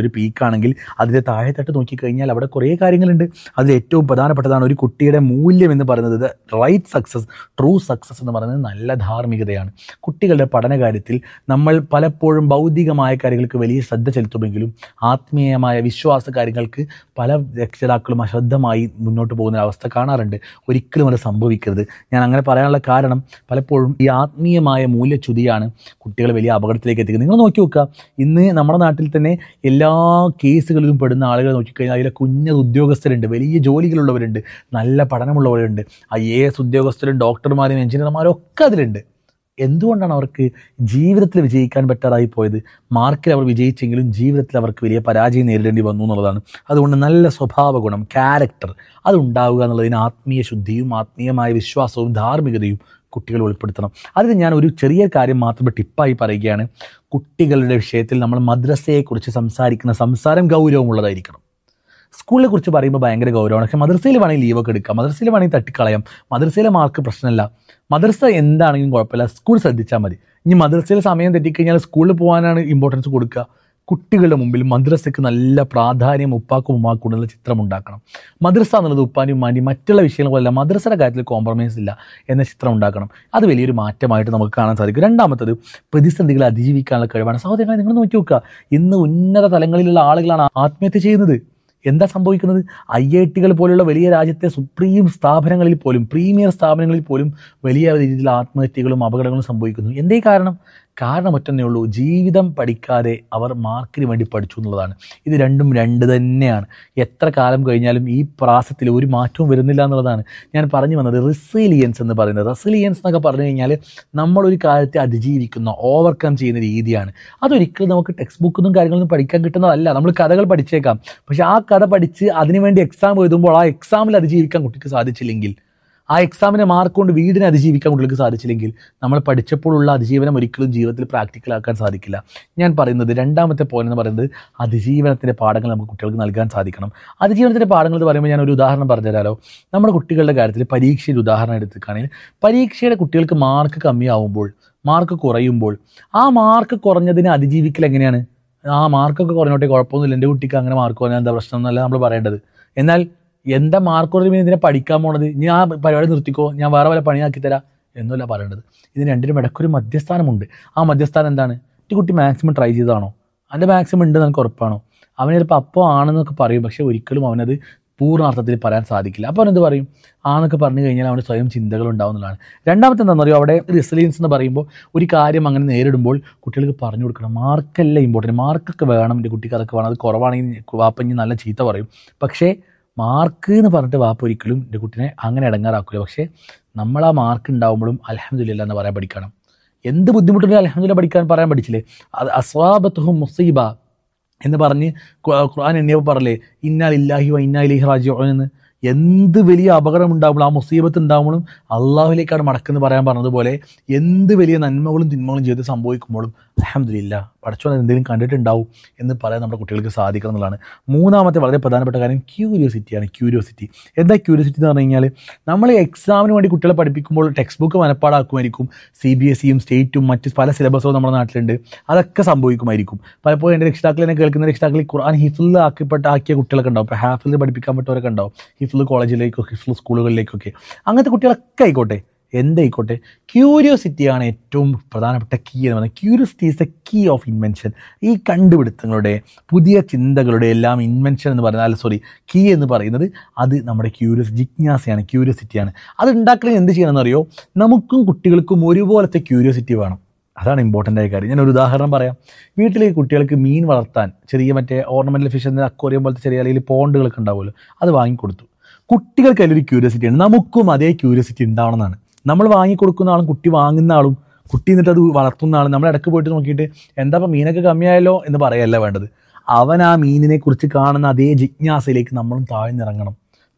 ഒരു പീക്കാണെങ്കിൽ അതിൻ്റെ താഴെത്തട്ട് നോക്കിക്കഴിഞ്ഞാൽ അവിടെ കുറേ കാര്യങ്ങളുണ്ട് അതിൽ ഏറ്റവും പ്രധാനപ്പെട്ടതാണ് ഒരു കുട്ടിയുടെ മൂല്യം എന്ന് പറയുന്നത് റൈറ്റ് സക്സസ് ട്രൂ സക്സസ് എന്ന് പറയുന്നത് നല്ല ധാർമ്മികതയാണ് കുട്ടികളുടെ പഠന കാര്യത്തിൽ നമ്മൾ പലപ്പോഴും ഭൗതികമായ കാര്യങ്ങൾക്ക് വലിയ ശ്രദ്ധ ചെലുത്തുമെങ്കിലും ആത്മീയമായ വിശ്വാസ കാര്യങ്ങൾക്ക് പല രക്ഷിതാക്കളും അശ്രദ്ധമായി മുന്നോട്ട് പോകുന്ന അവസ്ഥ കാണാറുണ്ട് ഒരിക്കലും അത് സംഭവിക്കരുത് ഞാൻ അങ്ങനെ പറയാനുള്ള കാരണം പലപ്പോഴും ഈ ആത്മീയമായ മൂല്യച്യുതിയാണ് കുട്ടികളെ വലിയ അപകടത്തിലേക്ക് എത്തിക്കുന്നത് നിങ്ങൾ നോക്കി നോക്കുക ഇന്ന് നമ്മുടെ നാട്ടിൽ തന്നെ എല്ലാ കേസുകളിലും പെടുന്ന ആളുകളെ നോക്കിക്കഴിഞ്ഞാൽ അതിലെ കുഞ്ഞ ഉദ്യോഗസ്ഥരുണ്ട് വലിയ ജോലികളുള്ളവരുണ്ട് നല്ല പഠനമുള്ളവരുണ്ട് ഐ എ എസ് ഉദ്യോഗസ്ഥരും ഡോക്ടർമാരും എഞ്ചിനീയർമാരും ഒക്കെ അതിലുണ്ട് എന്തുകൊണ്ടാണ് അവർക്ക് ജീവിതത്തിൽ വിജയിക്കാൻ പറ്റാതായി പോയത് മാർക്കിൽ അവർ വിജയിച്ചെങ്കിലും ജീവിതത്തിൽ അവർക്ക് വലിയ പരാജയം നേരിടേണ്ടി വന്നു എന്നുള്ളതാണ് അതുകൊണ്ട് നല്ല സ്വഭാവ ഗുണം ക്യാരക്ടർ അത് ഉണ്ടാവുക എന്നുള്ളതിന് ആത്മീയ ശുദ്ധിയും ആത്മീയമായ വിശ്വാസവും ധാർമ്മികതയും കുട്ടികൾ ഉൾപ്പെടുത്തണം അതിന് ഞാൻ ഒരു ചെറിയ കാര്യം മാത്രം ടിപ്പായി പറയുകയാണ് കുട്ടികളുടെ വിഷയത്തിൽ നമ്മൾ മദ്രസയെക്കുറിച്ച് സംസാരിക്കുന്ന സംസാരം ഗൗരവമുള്ളതായിരിക്കണം സ്കൂളിനെ കുറിച്ച് പറയുമ്പോൾ ഭയങ്കര ഗൗരവമാണ് പക്ഷേ മദ്രസയിൽ വേണമെങ്കിൽ ലീവൊക്കെ എടുക്കാം മദ്രസയിൽ വേണമെങ്കിൽ തട്ടിക്കളയാം മദ്രസയിലെ മാർക്ക് പ്രശ്നമല്ല മദ്രസ എന്താണെങ്കിലും കുഴപ്പമില്ല സ്കൂൾ ശ്രദ്ധിച്ചാൽ മതി ഇനി മദ്രസയിൽ സമയം തെറ്റിക്കഴിഞ്ഞാൽ സ്കൂളിൽ പോകാനാണ് ഇമ്പോർട്ടൻസ് കൊടുക്കുക കുട്ടികളുടെ മുമ്പിൽ മദ്രസയ്ക്ക് നല്ല പ്രാധാന്യം ഉപ്പാക്കും ഉമ്മാക്കും ഉള്ള ചിത്രം ഉണ്ടാക്കണം മദ്രസ എന്നുള്ളത് ഉപ്പാനും ഉമ്മാൻ്റെയും മറ്റുള്ള വിഷയങ്ങൾ പോലല്ല മദ്രസയുടെ കാര്യത്തിൽ കോംപ്രമൈസ് ഇല്ല എന്ന ചിത്രം ഉണ്ടാക്കണം അത് വലിയൊരു മാറ്റമായിട്ട് നമുക്ക് കാണാൻ സാധിക്കും രണ്ടാമത്തത് പ്രതിസന്ധികളെ അതിജീവിക്കാനുള്ള കഴിവാണ് സഹോദരങ്ങളെ നിങ്ങൾ നോക്കി നോക്കുക ഇന്ന് ഉന്നത തലങ്ങളിലുള്ള ആളുകളാണ് ആത്മഹത്യ ചെയ്യുന്നത് എന്താ സംഭവിക്കുന്നത് ഐ ഐ ടികൾ പോലുള്ള വലിയ രാജ്യത്തെ സുപ്രീം സ്ഥാപനങ്ങളിൽ പോലും പ്രീമിയർ സ്ഥാപനങ്ങളിൽ പോലും വലിയ രീതിയിൽ ആത്മഹത്യകളും അപകടങ്ങളും സംഭവിക്കുന്നു എന്തേ കാരണം കാരണം ഒറ്റന്നേ ഉള്ളൂ ജീവിതം പഠിക്കാതെ അവർ മാർക്കിന് വേണ്ടി പഠിച്ചു എന്നുള്ളതാണ് ഇത് രണ്ടും രണ്ട് തന്നെയാണ് എത്ര കാലം കഴിഞ്ഞാലും ഈ പ്രാസത്തിൽ ഒരു മാറ്റവും വരുന്നില്ല എന്നുള്ളതാണ് ഞാൻ പറഞ്ഞു വന്നത് റെസിലിയൻസ് എന്ന് പറയുന്നത് റെസിലിയൻസ് എന്നൊക്കെ പറഞ്ഞു കഴിഞ്ഞാൽ നമ്മളൊരു കാര്യത്തെ അതിജീവിക്കുന്ന ഓവർകം ചെയ്യുന്ന രീതിയാണ് അതൊരിക്കലും നമുക്ക് ടെക്സ്റ്റ് ബുക്കൊന്നും കാര്യങ്ങളൊന്നും പഠിക്കാൻ കിട്ടുന്നതല്ല നമ്മൾ കഥകൾ പഠിച്ചേക്കാം പക്ഷെ ആ കഥ പഠിച്ച് അതിനുവേണ്ടി എക്സാം എഴുതുമ്പോൾ ആ എക്സാമിൽ അതിജീവിക്കാൻ കുട്ടിക്ക് സാധിച്ചില്ലെങ്കിൽ ആ എക്സാമിനെ മാർക്ക് കൊണ്ട് വീടിനെ അതിജീവിക്കാൻ കുട്ടികൾക്ക് സാധിച്ചില്ലെങ്കിൽ നമ്മൾ പഠിച്ചപ്പോഴുള്ള അതിജീവനം ഒരിക്കലും ജീവിതത്തിൽ പ്രാക്ടിക്കലാക്കാൻ സാധിക്കില്ല ഞാൻ പറയുന്നത് രണ്ടാമത്തെ പോയിന്റ് എന്ന് പറയുന്നത് അതിജീവനത്തിൻ്റെ പാഠങ്ങൾ നമുക്ക് കുട്ടികൾക്ക് നൽകാൻ സാധിക്കണം അതിജീവനത്തിൻ്റെ പാഠങ്ങൾ എന്ന് പറയുമ്പോൾ ഞാൻ ഒരു ഉദാഹരണം പറഞ്ഞുതരാലോ നമ്മുടെ കുട്ടികളുടെ കാര്യത്തിൽ പരീക്ഷയുടെ ഉദാഹരണം എടുക്കുകയാണെങ്കിൽ പരീക്ഷയുടെ കുട്ടികൾക്ക് മാർക്ക് കമ്മിയാവുമ്പോൾ മാർക്ക് കുറയുമ്പോൾ ആ മാർക്ക് കുറഞ്ഞതിനെ അതിജീവിക്കൽ എങ്ങനെയാണ് ആ മാർക്കൊക്കെ കുറഞ്ഞോട്ടെ കുഴപ്പമൊന്നുമില്ല എൻ്റെ കുട്ടിക്ക് അങ്ങനെ മാർക്ക് കുറഞ്ഞാൽ എന്താ പ്രശ്നം എന്നല്ല നമ്മൾ പറയേണ്ടത് എന്നാൽ എന്താ മാർക്ക് കുറഞ്ഞ ഇതിനെ പഠിക്കാൻ പോണത് ഞാൻ ആ പരിപാടി നിർത്തിക്കോ ഞാൻ വേറെ വല്ല പണിയാക്കി തരാം എന്നല്ല പറയേണ്ടത് ഇതിന് രണ്ടിനും ഇടയ്ക്കൊരു മധ്യസ്ഥാനമുണ്ട് ആ മധ്യസ്ഥാനം എന്താണ് ഈ കുട്ടി മാക്സിമം ട്രൈ ചെയ്തതാണോ അതിൻ്റെ മാക്സിമം ഉണ്ട് എനിക്ക് ഉറപ്പാണോ അവൻ ചിലപ്പോൾ അപ്പോൾ ആണെന്നൊക്കെ പറയും പക്ഷേ ഒരിക്കലും അവനത് പൂർണ്ണാർത്ഥത്തിൽ പറയാൻ സാധിക്കില്ല അപ്പോൾ അവനെന്ത് പറയും ആന്നൊക്കെ പറഞ്ഞു കഴിഞ്ഞാൽ അവന് സ്വയം ചിന്തകൾ ഉണ്ടാവുന്നതാണ് രണ്ടാമത്തെ എന്താണെന്ന് അറിയോ അവിടെ റെസിലിയൻസ് എന്ന് പറയുമ്പോൾ ഒരു കാര്യം അങ്ങനെ നേരിടുമ്പോൾ കുട്ടികൾക്ക് പറഞ്ഞു കൊടുക്കണം മാർക്കല്ല ഇമ്പോർട്ടൻറ്റ് മാർക്കൊക്കെ വേണം എൻ്റെ കുട്ടിക്ക് അതൊക്കെ വേണം അത് കുറവാണെങ്കിൽ വാപ്പഞ്ഞ് നല്ല ചീത്ത പറയും പക്ഷേ മാർക്ക് എന്ന് പറഞ്ഞിട്ട് വാപ്പ ഒരിക്കലും എൻ്റെ കുട്ടിനെ അങ്ങനെ ഇടങ്ങാറാക്കില്ല പക്ഷേ നമ്മൾ ആ മാർക്ക് ഉണ്ടാവുമ്പോഴും അലഹമില്ല എന്ന് പറയാൻ പഠിക്കണം എന്ത് ബുദ്ധിമുട്ടുണ്ടെങ്കിലും അലഹമില്ല പഠിക്കാൻ പറയാൻ പഠിച്ചില്ലേ അത് അസ്വാബത്തുഹും മുസീബ എന്ന് പറഞ്ഞ് ഖു- ഖുർആൻ എണ്ണിയപ്പോൾ പറയല്ലേ ഇന്നാലില്ലാഹി വ ഇന്നാ ഇലൈഹി റാജിഊൻ എന്ന് എന്ത് വലിയ അപകടം ഉണ്ടാകുമ്പോൾ ആ മുസീബത്ത് ഉണ്ടാകുമ്പോഴും അള്ളാഹുലേക്കാണ് മടക്കെന്ന് പറയാൻ പറഞ്ഞതുപോലെ എന്ത് വലിയ നന്മകളും തിന്മകളും ജീവിതത്തിൽ സംഭവിക്കുമ്പോഴും അലഹമില്ല പഠിച്ചോൻ എന്തെങ്കിലും കണ്ടിട്ടുണ്ടാവും എന്ന് പറയാൻ നമ്മുടെ കുട്ടികൾക്ക് സാധിക്കണം എന്നുള്ളതാണ് മൂന്നാമത്തെ വളരെ പ്രധാനപ്പെട്ട കാര്യം ക്യൂരിയോസിറ്റിയാണ് ക്യൂരിയോസിറ്റി എന്താ ക്യൂരിയോസിറ്റി എന്ന് പറഞ്ഞു കഴിഞ്ഞാൽ നമ്മൾ എക്സാമിന് വേണ്ടി കുട്ടികളെ പഠിപ്പിക്കുമ്പോൾ ടെക്സ്റ്റ് ബുക്ക് മനപ്പാടാക്കുമായിരിക്കും സി ബി എസ് സിയും സ്റ്റേറ്റും മറ്റ് പല സിലബസും നമ്മുടെ നാട്ടിലുണ്ട് അതൊക്കെ സംഭവിക്കുമായിരിക്കും പലപ്പോഴും എൻ്റെ രക്ഷിതാക്കൾ എന്നെ കേൾക്കുന്ന രക്ഷിതാക്കൾ ഈ ഖുർആൻ ഹിഫിൽ ആക്കിപ്പെട്ട ആക്കിയ കുട്ടികളൊക്കെ ഉണ്ടാവും ഇപ്പോൾ ഹാഫിൽ പഠിപ്പിക്കാൻ പറ്റവരൊക്കെ ഉണ്ടാവും ഹിഫിൽ കോളേജിലേക്കോ ഹിഫിൽ സ്കൂളുകളിലേക്കൊക്കെ അങ്ങനത്തെ കുട്ടികളൊക്കെ ആയിക്കോട്ടെ എന്തായിക്കോട്ടെ ക്യൂരിയോസിറ്റിയാണ് ഏറ്റവും പ്രധാനപ്പെട്ട കീ എന്ന് പറയുന്നത് curiosity is the key of invention ഈ കണ്ടുപിടുത്തങ്ങളുടെ പുതിയ ചിന്തകളുടെ എല്ലാം ഇൻവെൻഷൻ എന്ന് പറയുന്നത് അല്ല സോറി കീ എന്ന് പറയുന്നത് അത് നമ്മുടെ ക്യൂരിയസ് ജിജ്ഞാസയാണ് ക്യൂരിയോസിറ്റിയാണ് അത് ഉണ്ടാക്കണമെങ്കിൽ എന്ത് ചെയ്യണമെന്ന് അറിയോ നമുക്കും കുട്ടികൾക്കും ഒരുപോലത്തെ ക്യൂരിയോസിറ്റി വേണം അതാണ് ഇമ്പോർട്ടൻ്റ് ആയ കാര്യം ഞാൻ ഒരു ഉദാഹരണം പറയാം വീട്ടിലെ കുട്ടികൾക്ക് മീൻ വളർത്താൻ ചെറിയ മറ്റേ ഓർണമെൻ്റൽ ഫിഷ് എന്ന അക്വറിയം പോലത്തെ ചെറിയ അല്ലെങ്കിൽ പോണ്ടുകളൊക്കെ ഉണ്ടാവുമല്ലോ അത് വാങ്ങിക്കൊടുത്തു കുട്ടികൾക്ക് അതിലൊരു ക്യൂരിയോസിറ്റി ഉണ്ട് നമുക്കും അതേ ക്യൂരിയോസിറ്റി ഉണ്ടാവണമെന്നാണ് നമ്മൾ വാങ്ങിക്കൊടുക്കുന്ന ആളും കുട്ടി വാങ്ങുന്ന ആളും കുട്ടി എന്നിട്ട് അത് വളർത്തുന്ന ആളും നമ്മൾ ഇടയ്ക്ക് പോയിട്ട് നോക്കിയിട്ട് എന്താ ഇപ്പം മീനൊക്കെ കമ്മിയായല്ലോ എന്ന് പറയല്ല വേണ്ടത് അവൻ ആ മീനിനെ കുറിച്ച് കാണുന്ന അതേ ജിജ്ഞാസയിലേക്ക് നമ്മളും താഴ്ന്നിറങ്ങണം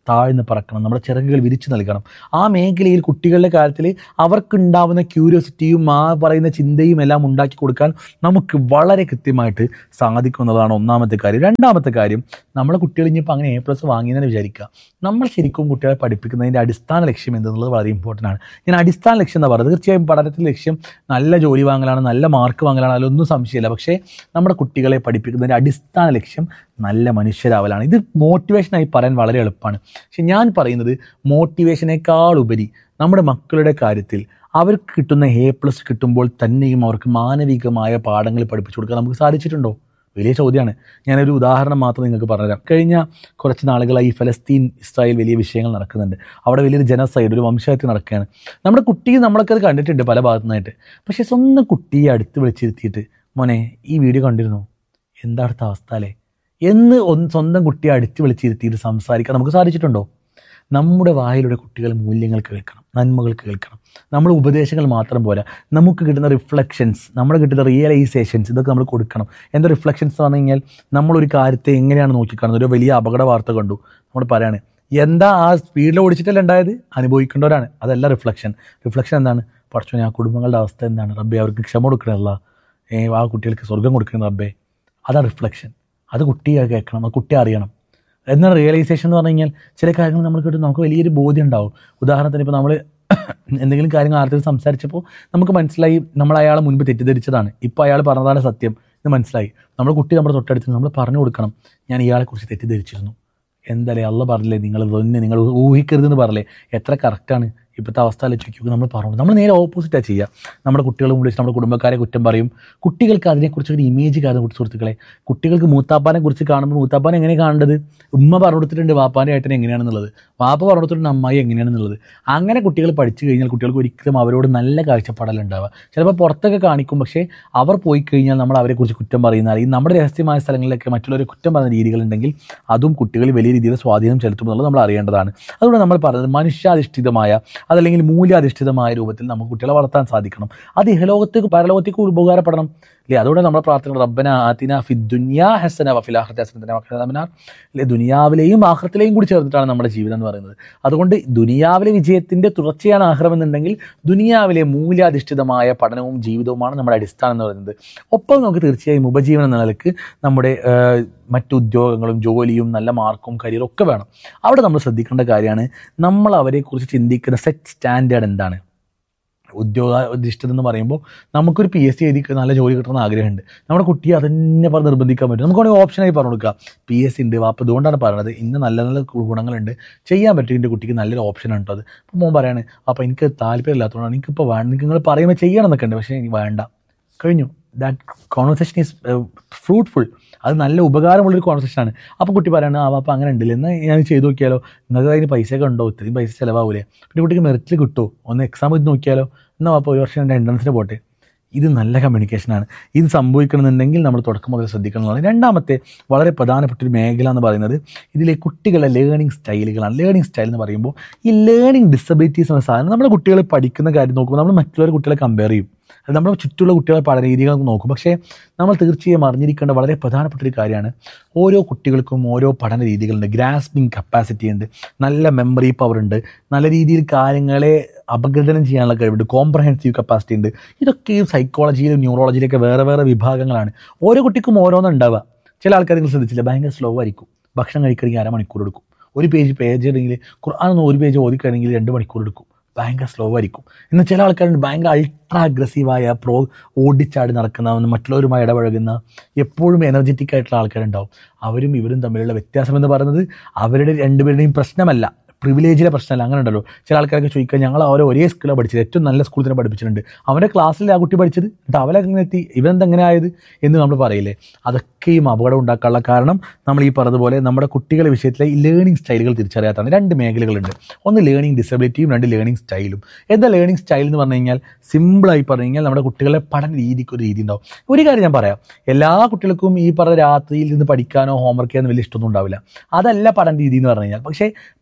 താഴ്ന്ന് പറക്കണം നമ്മുടെ ചിറകുകൾ വിരിച്ചു നൽകണം ആ മേഖലയിൽ കുട്ടികളുടെ കാര്യത്തിൽ അവർക്കുണ്ടാവുന്ന ക്യൂരിയോസിറ്റിയും ആ പറയുന്ന ചിന്തയും എല്ലാം ഉണ്ടാക്കി കൊടുക്കാൻ നമുക്ക് വളരെ കൃത്യമായിട്ട് സാധിക്കുന്നതാണ് ഒന്നാമത്തെ കാര്യം രണ്ടാമത്തെ കാര്യം നമ്മളെ കുട്ടികൾ ഇനിയിപ്പോൾ അങ്ങനെ എ പ്ലസ് വാങ്ങിയെന്ന് വിചാരിക്കുക നമ്മൾ ശരിക്കും കുട്ടികളെ പഠിപ്പിക്കുന്നതിൻ്റെ അടിസ്ഥാന ലക്ഷ്യം എന്തെന്നുള്ളത് വളരെ ഇമ്പോർട്ടൻ്റ് ആണ് ഞാൻ അടിസ്ഥാന ലക്ഷ്യം എന്താ പറയുക തീർച്ചയായും പഠനത്തിൻ്റെ ലക്ഷ്യം നല്ല ജോലി വാങ്ങലാണ് നല്ല മാർക്ക് വാങ്ങലാണ് അതിലൊന്നും സംശയമില്ല പക്ഷേ നമ്മുടെ കുട്ടികളെ പഠിപ്പിക്കുന്നതിൻ്റെ അടിസ്ഥാന ലക്ഷ്യം നല്ല മനുഷ്യരാവലാണ് ഇത് മോട്ടിവേഷനായി പറയാൻ വളരെ എളുപ്പമാണ് പക്ഷെ ഞാൻ പറയുന്നത് മോട്ടിവേഷനേക്കാൾ ഉപരി നമ്മുടെ മക്കളുടെ കാര്യത്തിൽ അവർക്ക് കിട്ടുന്ന എ പ്ലസ് കിട്ടുമ്പോൾ തന്നെയും അവർക്ക് മാനവികമായ പാഠങ്ങൾ പഠിപ്പിച്ചു കൊടുക്കാൻ നമുക്ക് സാധിച്ചിട്ടുണ്ടോ വലിയ ചോദ്യമാണ് ഞാനൊരു ഉദാഹരണം മാത്രം നിങ്ങൾക്ക് പറഞ്ഞുതരാം കഴിഞ്ഞ കുറച്ച് നാളുകളായി ഈ ഫലസ്തീൻ ഇസ്രായേൽ വലിയ വിഷയങ്ങൾ നടക്കുന്നുണ്ട് അവിടെ വലിയൊരു ജനസൈഡ് ഒരു വംശഹത്യ നടക്കുകയാണ് നമ്മുടെ കുട്ടി നമ്മളൊക്കെ അത് കണ്ടിട്ടുണ്ട് പല ഭാഗത്തു നിന്നായിട്ട് പക്ഷേ സ്വന്തം കുട്ടിയെ അടുത്ത് വിളിച്ചിരുത്തിയിട്ട് മോനെ ഈ വീഡിയോ കണ്ടിരുന്നു എന്താ അടുത്ത അവസ്ഥ അല്ലേ എന്ന് ഒന്ന് സ്വന്തം കുട്ടിയെ അടുത്ത് വിളിച്ചിരുത്തിയിട്ട് സംസാരിക്കാൻ നമുക്ക് സാധിച്ചിട്ടുണ്ടോ നമ്മുടെ വായിലൂടെ കുട്ടികൾ മൂല്യങ്ങൾ കേൾക്കണം നന്മകൾ കേൾക്കണം നമ്മൾ ഉപദേശങ്ങൾ മാത്രം പോരാ നമുക്ക് കിട്ടുന്ന റിഫ്ലക്ഷൻസ് നമ്മൾ കിട്ടുന്ന റിയലൈസേഷൻസ് ഇതൊക്കെ നമ്മൾ കൊടുക്കണം എന്താ റിഫ്ലക്ഷൻസ് എന്ന് പറഞ്ഞു കഴിഞ്ഞാൽ നമ്മളൊരു കാര്യത്തെ എങ്ങനെയാണ് നോക്കിക്കാണുന്നത് ഒരു വലിയ അപകട വാർത്ത കണ്ടു നമ്മൾ പറയാണ് എന്താ ആ സ്പീഡിൽ ഓടിച്ചിട്ടല്ല ഉണ്ടായത് അനുഭവിക്കേണ്ടവരാണ് അതല്ല റിഫ്ലക്ഷൻ റിഫ്ലക്ഷൻ എന്താണ് പഠിച്ചോനെ ആ കുടുംബങ്ങളുടെ അവസ്ഥ എന്താണ് റബ്ബെ അവർക്ക് ക്ഷമ കൊടുക്കണമല്ല ഏ ആ കുട്ടികൾക്ക് സ്വർഗം കൊടുക്കണം റബ്ബെ അതാണ് റിഫ്ലക്ഷൻ അത് കുട്ടിയെ കേൾക്കണം അത് കുട്ടിയെ അറിയണം എന്നാൽ റിയലൈസേഷൻ എന്ന് പറഞ്ഞു കഴിഞ്ഞാൽ ചില കാര്യങ്ങൾ നമ്മൾ കിട്ടും നമുക്ക് വലിയൊരു ബോധ്യം ഉണ്ടാവും ഉദാഹരണത്തിന് ഇപ്പോൾ നമ്മൾ എന്തെങ്കിലും കാര്യങ്ങൾ ആർത്തിൽ സംസാരിച്ചപ്പോൾ നമുക്ക് മനസ്സിലായി നമ്മൾ അയാളെ മുൻപ് തെറ്റിദ്ധരിച്ചതാണ് ഇപ്പോൾ അയാൾ പറഞ്ഞതാണ് സത്യം എന്ന് മനസ്സിലായി നമ്മൾ കുട്ടി നമ്മുടെ തൊട്ടടുത്ത് നമ്മൾ പറഞ്ഞു കൊടുക്കണം ഞാൻ ഇയാളെക്കുറിച്ച് തെറ്റിദ്ധരിച്ചിരുന്നു എന്തായാലും അള്ള പറഞ്ഞില്ലേ നിങ്ങൾ തന്നെ നിങ്ങൾ ഊഹിക്കരുതെന്ന് പറഞ്ഞില്ലേ എത്ര കറക്റ്റാണ് ഇപ്പോഴത്തെ അവസ്ഥ ആലോചിക്കുക നമ്മൾ പറഞ്ഞു നമ്മൾ നേരെ ഓപ്പോസിറ്റാണ് ചെയ്യുക നമ്മുടെ കുട്ടികളെ വിളിച്ച് നമ്മുടെ കുടുംബക്കാരെ കുറ്റം പറയും കുട്ടികൾക്ക് അതിനെക്കുറിച്ച് ഒരു ഇമേജ് കാണുന്ന കുറിച്ച് സുഹൃത്തുക്കളെ കുട്ടികൾക്ക് മൂത്താപ്പാനെ കുറിച്ച് കാണുമ്പോൾ മൂത്താപ്പാൻ എങ്ങനെ കാണേണ്ടത് ഉമ്മ പറഞ്ഞു കൊടുത്തിട്ടുണ്ട് വാപ്പാൻ്റെ ഏട്ടൻ എങ്ങനെയാണെന്നുള്ളത് വാപ്പ പറഞ്ഞു കൊടുത്തിട്ടുണ്ട് അമ്മായി എങ്ങനെയാണെന്നുള്ളത് അങ്ങനെ കുട്ടികൾ പഠിച്ചു കഴിഞ്ഞാൽ കുട്ടികൾക്ക് ഒരിക്കലും അവരോട് നല്ല കാഴ്ചപ്പാടല്ല ഉണ്ടാവുക ചിലപ്പോൾ പുറത്തൊക്കെ കാണിക്കും പക്ഷേ അവർ പോയി കഴിഞ്ഞാൽ നമ്മൾ അവരെക്കുറിച്ച് കുറ്റം പറയുന്ന അല്ലെങ്കിൽ നമ്മുടെ രഹസ്യമായ സ്ഥലങ്ങളിലൊക്കെ മറ്റുള്ളവരെ കുറ്റം പറയുന്ന രീതികളുണ്ടെങ്കിൽ അതും കുട്ടികളിൽ വലിയ രീതിയിൽ സ്വാധീനം ചെലുത്തുമെന്നുള്ളത് നമ്മൾ അറിയേണ്ടതാണ് അതുകൊണ്ട് നമ്മൾ പറയുന്നത് മനുഷ്യാധിഷ്ഠിതമായ അതല്ലെങ്കിൽ മൂല്യാധിഷ്ഠിതമായ രൂപത്തിൽ നമുക്ക് കുട്ടികളെ വളർത്താൻ സാധിക്കണം അത് ഇഹലോകത്തേക്ക് പരലോകത്തേക്ക് ഉപകാരപ്പെടണം അല്ലേ അതുകൊണ്ട് നമ്മുടെ പ്രാർത്ഥന റബ്ബന ആത്തിന ഫി ദുനിയാ ഹസന വഫിൽ ആഖിറതി ഹസനതന വഖിന അദാബന്നാർ അല്ലേ ദുനിയാവിലെയും ആഖിറത്തിലെയും കൂടി ചേർന്നിട്ടാണ് നമ്മുടെ ജീവിതം എന്ന് പറയുന്നത് അതുകൊണ്ട് ദുനിയാവിലെ വിജയത്തിന്റെ തുടർച്ചയാണ് ആഹ്റം എന്നുണ്ടെങ്കിൽ ദുനിയാവിലെ മൂല്യാധിഷ്ഠിതമായ പഠനവും ജീവിതവുമാണ് നമ്മുടെ അടിസ്ഥാനം എന്ന് പറയുന്നത് ഒപ്പം നമുക്ക് തീർച്ചയായും ഉപജീവനം എന്ന നിലക്ക് നമ്മുടെ ഏഹ്, മറ്റു ഉദ്യോഗങ്ങളും ജോലിയും നല്ല മാർക്കും കരിയറും ഒക്കെ വേണം അവിടെ നമ്മൾ ശ്രദ്ധിക്കേണ്ട കാര്യമാണ് നമ്മൾ അവരെക്കുറിച്ച് ചിന്തിക്കുന്ന സെറ്റ് സ്റ്റാൻഡേർഡ് എന്താണ് ഉദ്യോഗാധിഷ്ഠിതം എന്ന് പറയുമ്പോൾ നമുക്കൊരു പി എസ് സി എഴുതി നല്ല ജോലി കിട്ടണമെന്ന് ആഗ്രഹമുണ്ട് നമ്മുടെ കുട്ടിയെ അതന്നെ പറഞ്ഞ് നിർബന്ധിക്കാൻ പറ്റും നമുക്ക് വേണമെങ്കിൽ ഓപ്ഷനായി പറഞ്ഞു കൊടുക്കുക പി എസ് സി ഉണ്ട് അപ്പോൾ അതുകൊണ്ടാണ് പറയുന്നത് ഇന്ന് നല്ല നല്ല ഗുണങ്ങളുണ്ട് ചെയ്യാൻ പറ്റും എൻ്റെ കുട്ടിക്ക് നല്ലൊരു ഓപ്ഷൻ ഉണ്ട് അത് അപ്പോൾ മോൻ പറയാണ് അപ്പോൾ എനിക്ക് താല്പര്യമില്ലാത്തതുകൊണ്ടാണ് എനിക്കിപ്പോൾ വേണ്ട എനിക്ക് നിങ്ങൾ പറയുമ്പോൾ ചെയ്യണം എന്നൊക്കെ ഉണ്ട് പക്ഷേ എനിക്ക് വേണ്ട കഴിഞ്ഞു ദാറ്റ് കോൺവെർസേഷൻ ഈസ് ഫ്രൂട്ട്ഫുൾ അത് നല്ല ഉപകാരമുള്ളൊരു കോൺവെർസേഷനാണ് അപ്പോൾ കുട്ടി പറയാണ് ആ അപ്പോൾ അങ്ങനെ ഉണ്ടല്ലേ എന്നാൽ ഞാൻ ചെയ്ത് നോക്കിയാലോ നിങ്ങൾക്ക് അതിന് പൈസയൊക്കെ ഉണ്ടോ ഇത്രയും പൈസ ചിലവാകൂലേ പിന്നെ കുട്ടിക്ക് മെറിറ്റിൽ കിട്ടുമോ ഒന്ന് എക്സാം ചെയ്ത് നോക്കിയാലോ എന്നാൽ അപ്പോൾ ഒരു വർഷം രണ്ട് എൻട്രൻസിന് പോട്ടെ ഇത് നല്ല കമ്മ്യൂണിക്കേഷനാണ് ഇത് സംഭവിക്കണമെന്നുണ്ടെങ്കിൽ നമ്മൾ തുടക്കം മുതൽ ശ്രദ്ധിക്കണം എന്നുള്ളത് രണ്ടാമത്തെ വളരെ പ്രധാനപ്പെട്ട ഒരു മേഖല എന്ന് പറയുന്നത് ഇതിലെ കുട്ടികളുടെ ലേണിംഗ് സ്റ്റൈലുകളാണ് ലേണിംഗ് സ്റ്റൈൽ എന്ന് പറയുമ്പോൾ ഈ ലേണിംഗ് ഡിസബിലിറ്റീസ് എന്ന സാധനം നമ്മുടെ കുട്ടികൾ പഠിക്കുന്ന കാര്യം നോക്കുമ്പോൾ നമ്മൾ മറ്റുള്ളവർ കുട്ടികളെ കമ്പയർ ചെയ്യും അത് നമ്മുടെ ചുറ്റുള്ള കുട്ടികളെ പഠന രീതികൾ നോക്കും പക്ഷേ നമ്മൾ തീർച്ചയായും അറിഞ്ഞിരിക്കേണ്ട വളരെ പ്രധാനപ്പെട്ട ഒരു കാര്യമാണ് ഓരോ കുട്ടികൾക്കും ഓരോ പഠന രീതികളുണ്ട് ഗ്രാസ്പിംഗ് കപ്പാസിറ്റി ഉണ്ട് നല്ല മെമ്മറി പവർ ഉണ്ട് നല്ല രീതിയിൽ കാര്യങ്ങളെ അപഗ്രഥനം ചെയ്യാനുള്ള കഴിവുണ്ട് കോംപ്രഹെൻസീവ് കപ്പാസിറ്റി ഉണ്ട് ഇതൊക്കെയും സൈക്കോളജിയിലും ന്യൂറോളജിയിലൊക്കെ വേറെ വേറെ വിഭാഗങ്ങളാണ് ഓരോ കുട്ടിക്കും ഓരോന്നും ഉണ്ടാവുക ചില ആൾക്കാർ നിങ്ങൾ ശ്രദ്ധിച്ചില്ല ഭയങ്കര സ്ലോ ആയിരിക്കും ഭക്ഷണം കഴിക്കണമെങ്കിൽ അരമണിക്കൂർ എടുക്കും ഒരു പേജ് പേജ് ഉണ്ടെങ്കിൽ ഖുർആാനൊന്ന് ഒരു പേജ് ഓതിക്കണമെങ്കിൽ രണ്ട് മണിക്കൂർ എടുക്കും ഭയങ്കര സ്ലോ ആയിരിക്കും എന്നാൽ ചില ആൾക്കാരുണ്ട് ഭയങ്കര അൾട്രാ അഗ്രസീവായ പ്രോ ഓടിച്ചാടി നടക്കുന്ന മറ്റുള്ളവരുമായി ഇടപഴകുന്ന എപ്പോഴും എനർജറ്റിക് ആയിട്ടുള്ള ആൾക്കാരുണ്ടാവും അവരും ഇവരും തമ്മിലുള്ള വ്യത്യാസം എന്ന് പറയുന്നത് അവരുടെ രണ്ടുപേരുടെയും പ്രശ്നമല്ല പ്രിവിലേജിലെ പ്രശ്നമല്ല അങ്ങനെ ഉണ്ടല്ലോ ചില ആൾക്കാരൊക്കെ ചോദിക്കുക ഞങ്ങൾ അവരെ ഒരേ സ്കൂളിലാണ് പഠിച്ചത് ഏറ്റവും നല്ല സ്കൂളിൽ തന്നെ പഠിപ്പിച്ചിട്ടുണ്ട് അവൻ്റെ ക്ലാസ്സിൽ ആ കുട്ടി പഠിച്ചത് എന്നിട്ട് അവലെങ്ങനെ എത്തി ഇവനെന്തെങ്ങനെ ആയത് എന്ന് നമ്മൾ പറയില്ലേ അതൊക്കെയും അപകടം ഉണ്ടാക്കാനുള്ള കാരണം നമ്മൾ ഈ പറഞ്ഞതുപോലെ നമ്മുടെ കുട്ടികളുടെ വിഷയത്തിലെ ഈ ലേണിംഗ് സ്റ്റൈലുകൾ തിരിച്ചറിയാത്താണ് രണ്ട് മേഖലകളുണ്ട് ഒന്ന് ലേണിംഗ് ഡിസബിലിറ്റിയും രണ്ട് ലേണിംഗ് സ്റ്റൈലും എന്താ ലേണിംഗ് സ്റ്റൈൽ എന്ന് പറഞ്ഞു കഴിഞ്ഞാൽ സിമ്പിളായി പറഞ്ഞു കഴിഞ്ഞാൽ നമ്മുടെ കുട്ടികളെ പഠന രീതിക്ക് ഒരു രീതി ഉണ്ടാവും ഒരു കാര്യം ഞാൻ പറയാം എല്ലാ കുട്ടികൾക്കും ഈ പറഞ്ഞ രാത്രിയിൽ നിന്ന് പഠിക്കാനോ ഹോംവർക്ക് ചെയ്യാനോ വലിയ ഇഷ്ടമൊന്നും ഉണ്ടാവില്ല അതല്ല പഠന രീതി എന്ന് പറഞ്ഞു കഴിഞ്ഞാൽ പക്ഷേ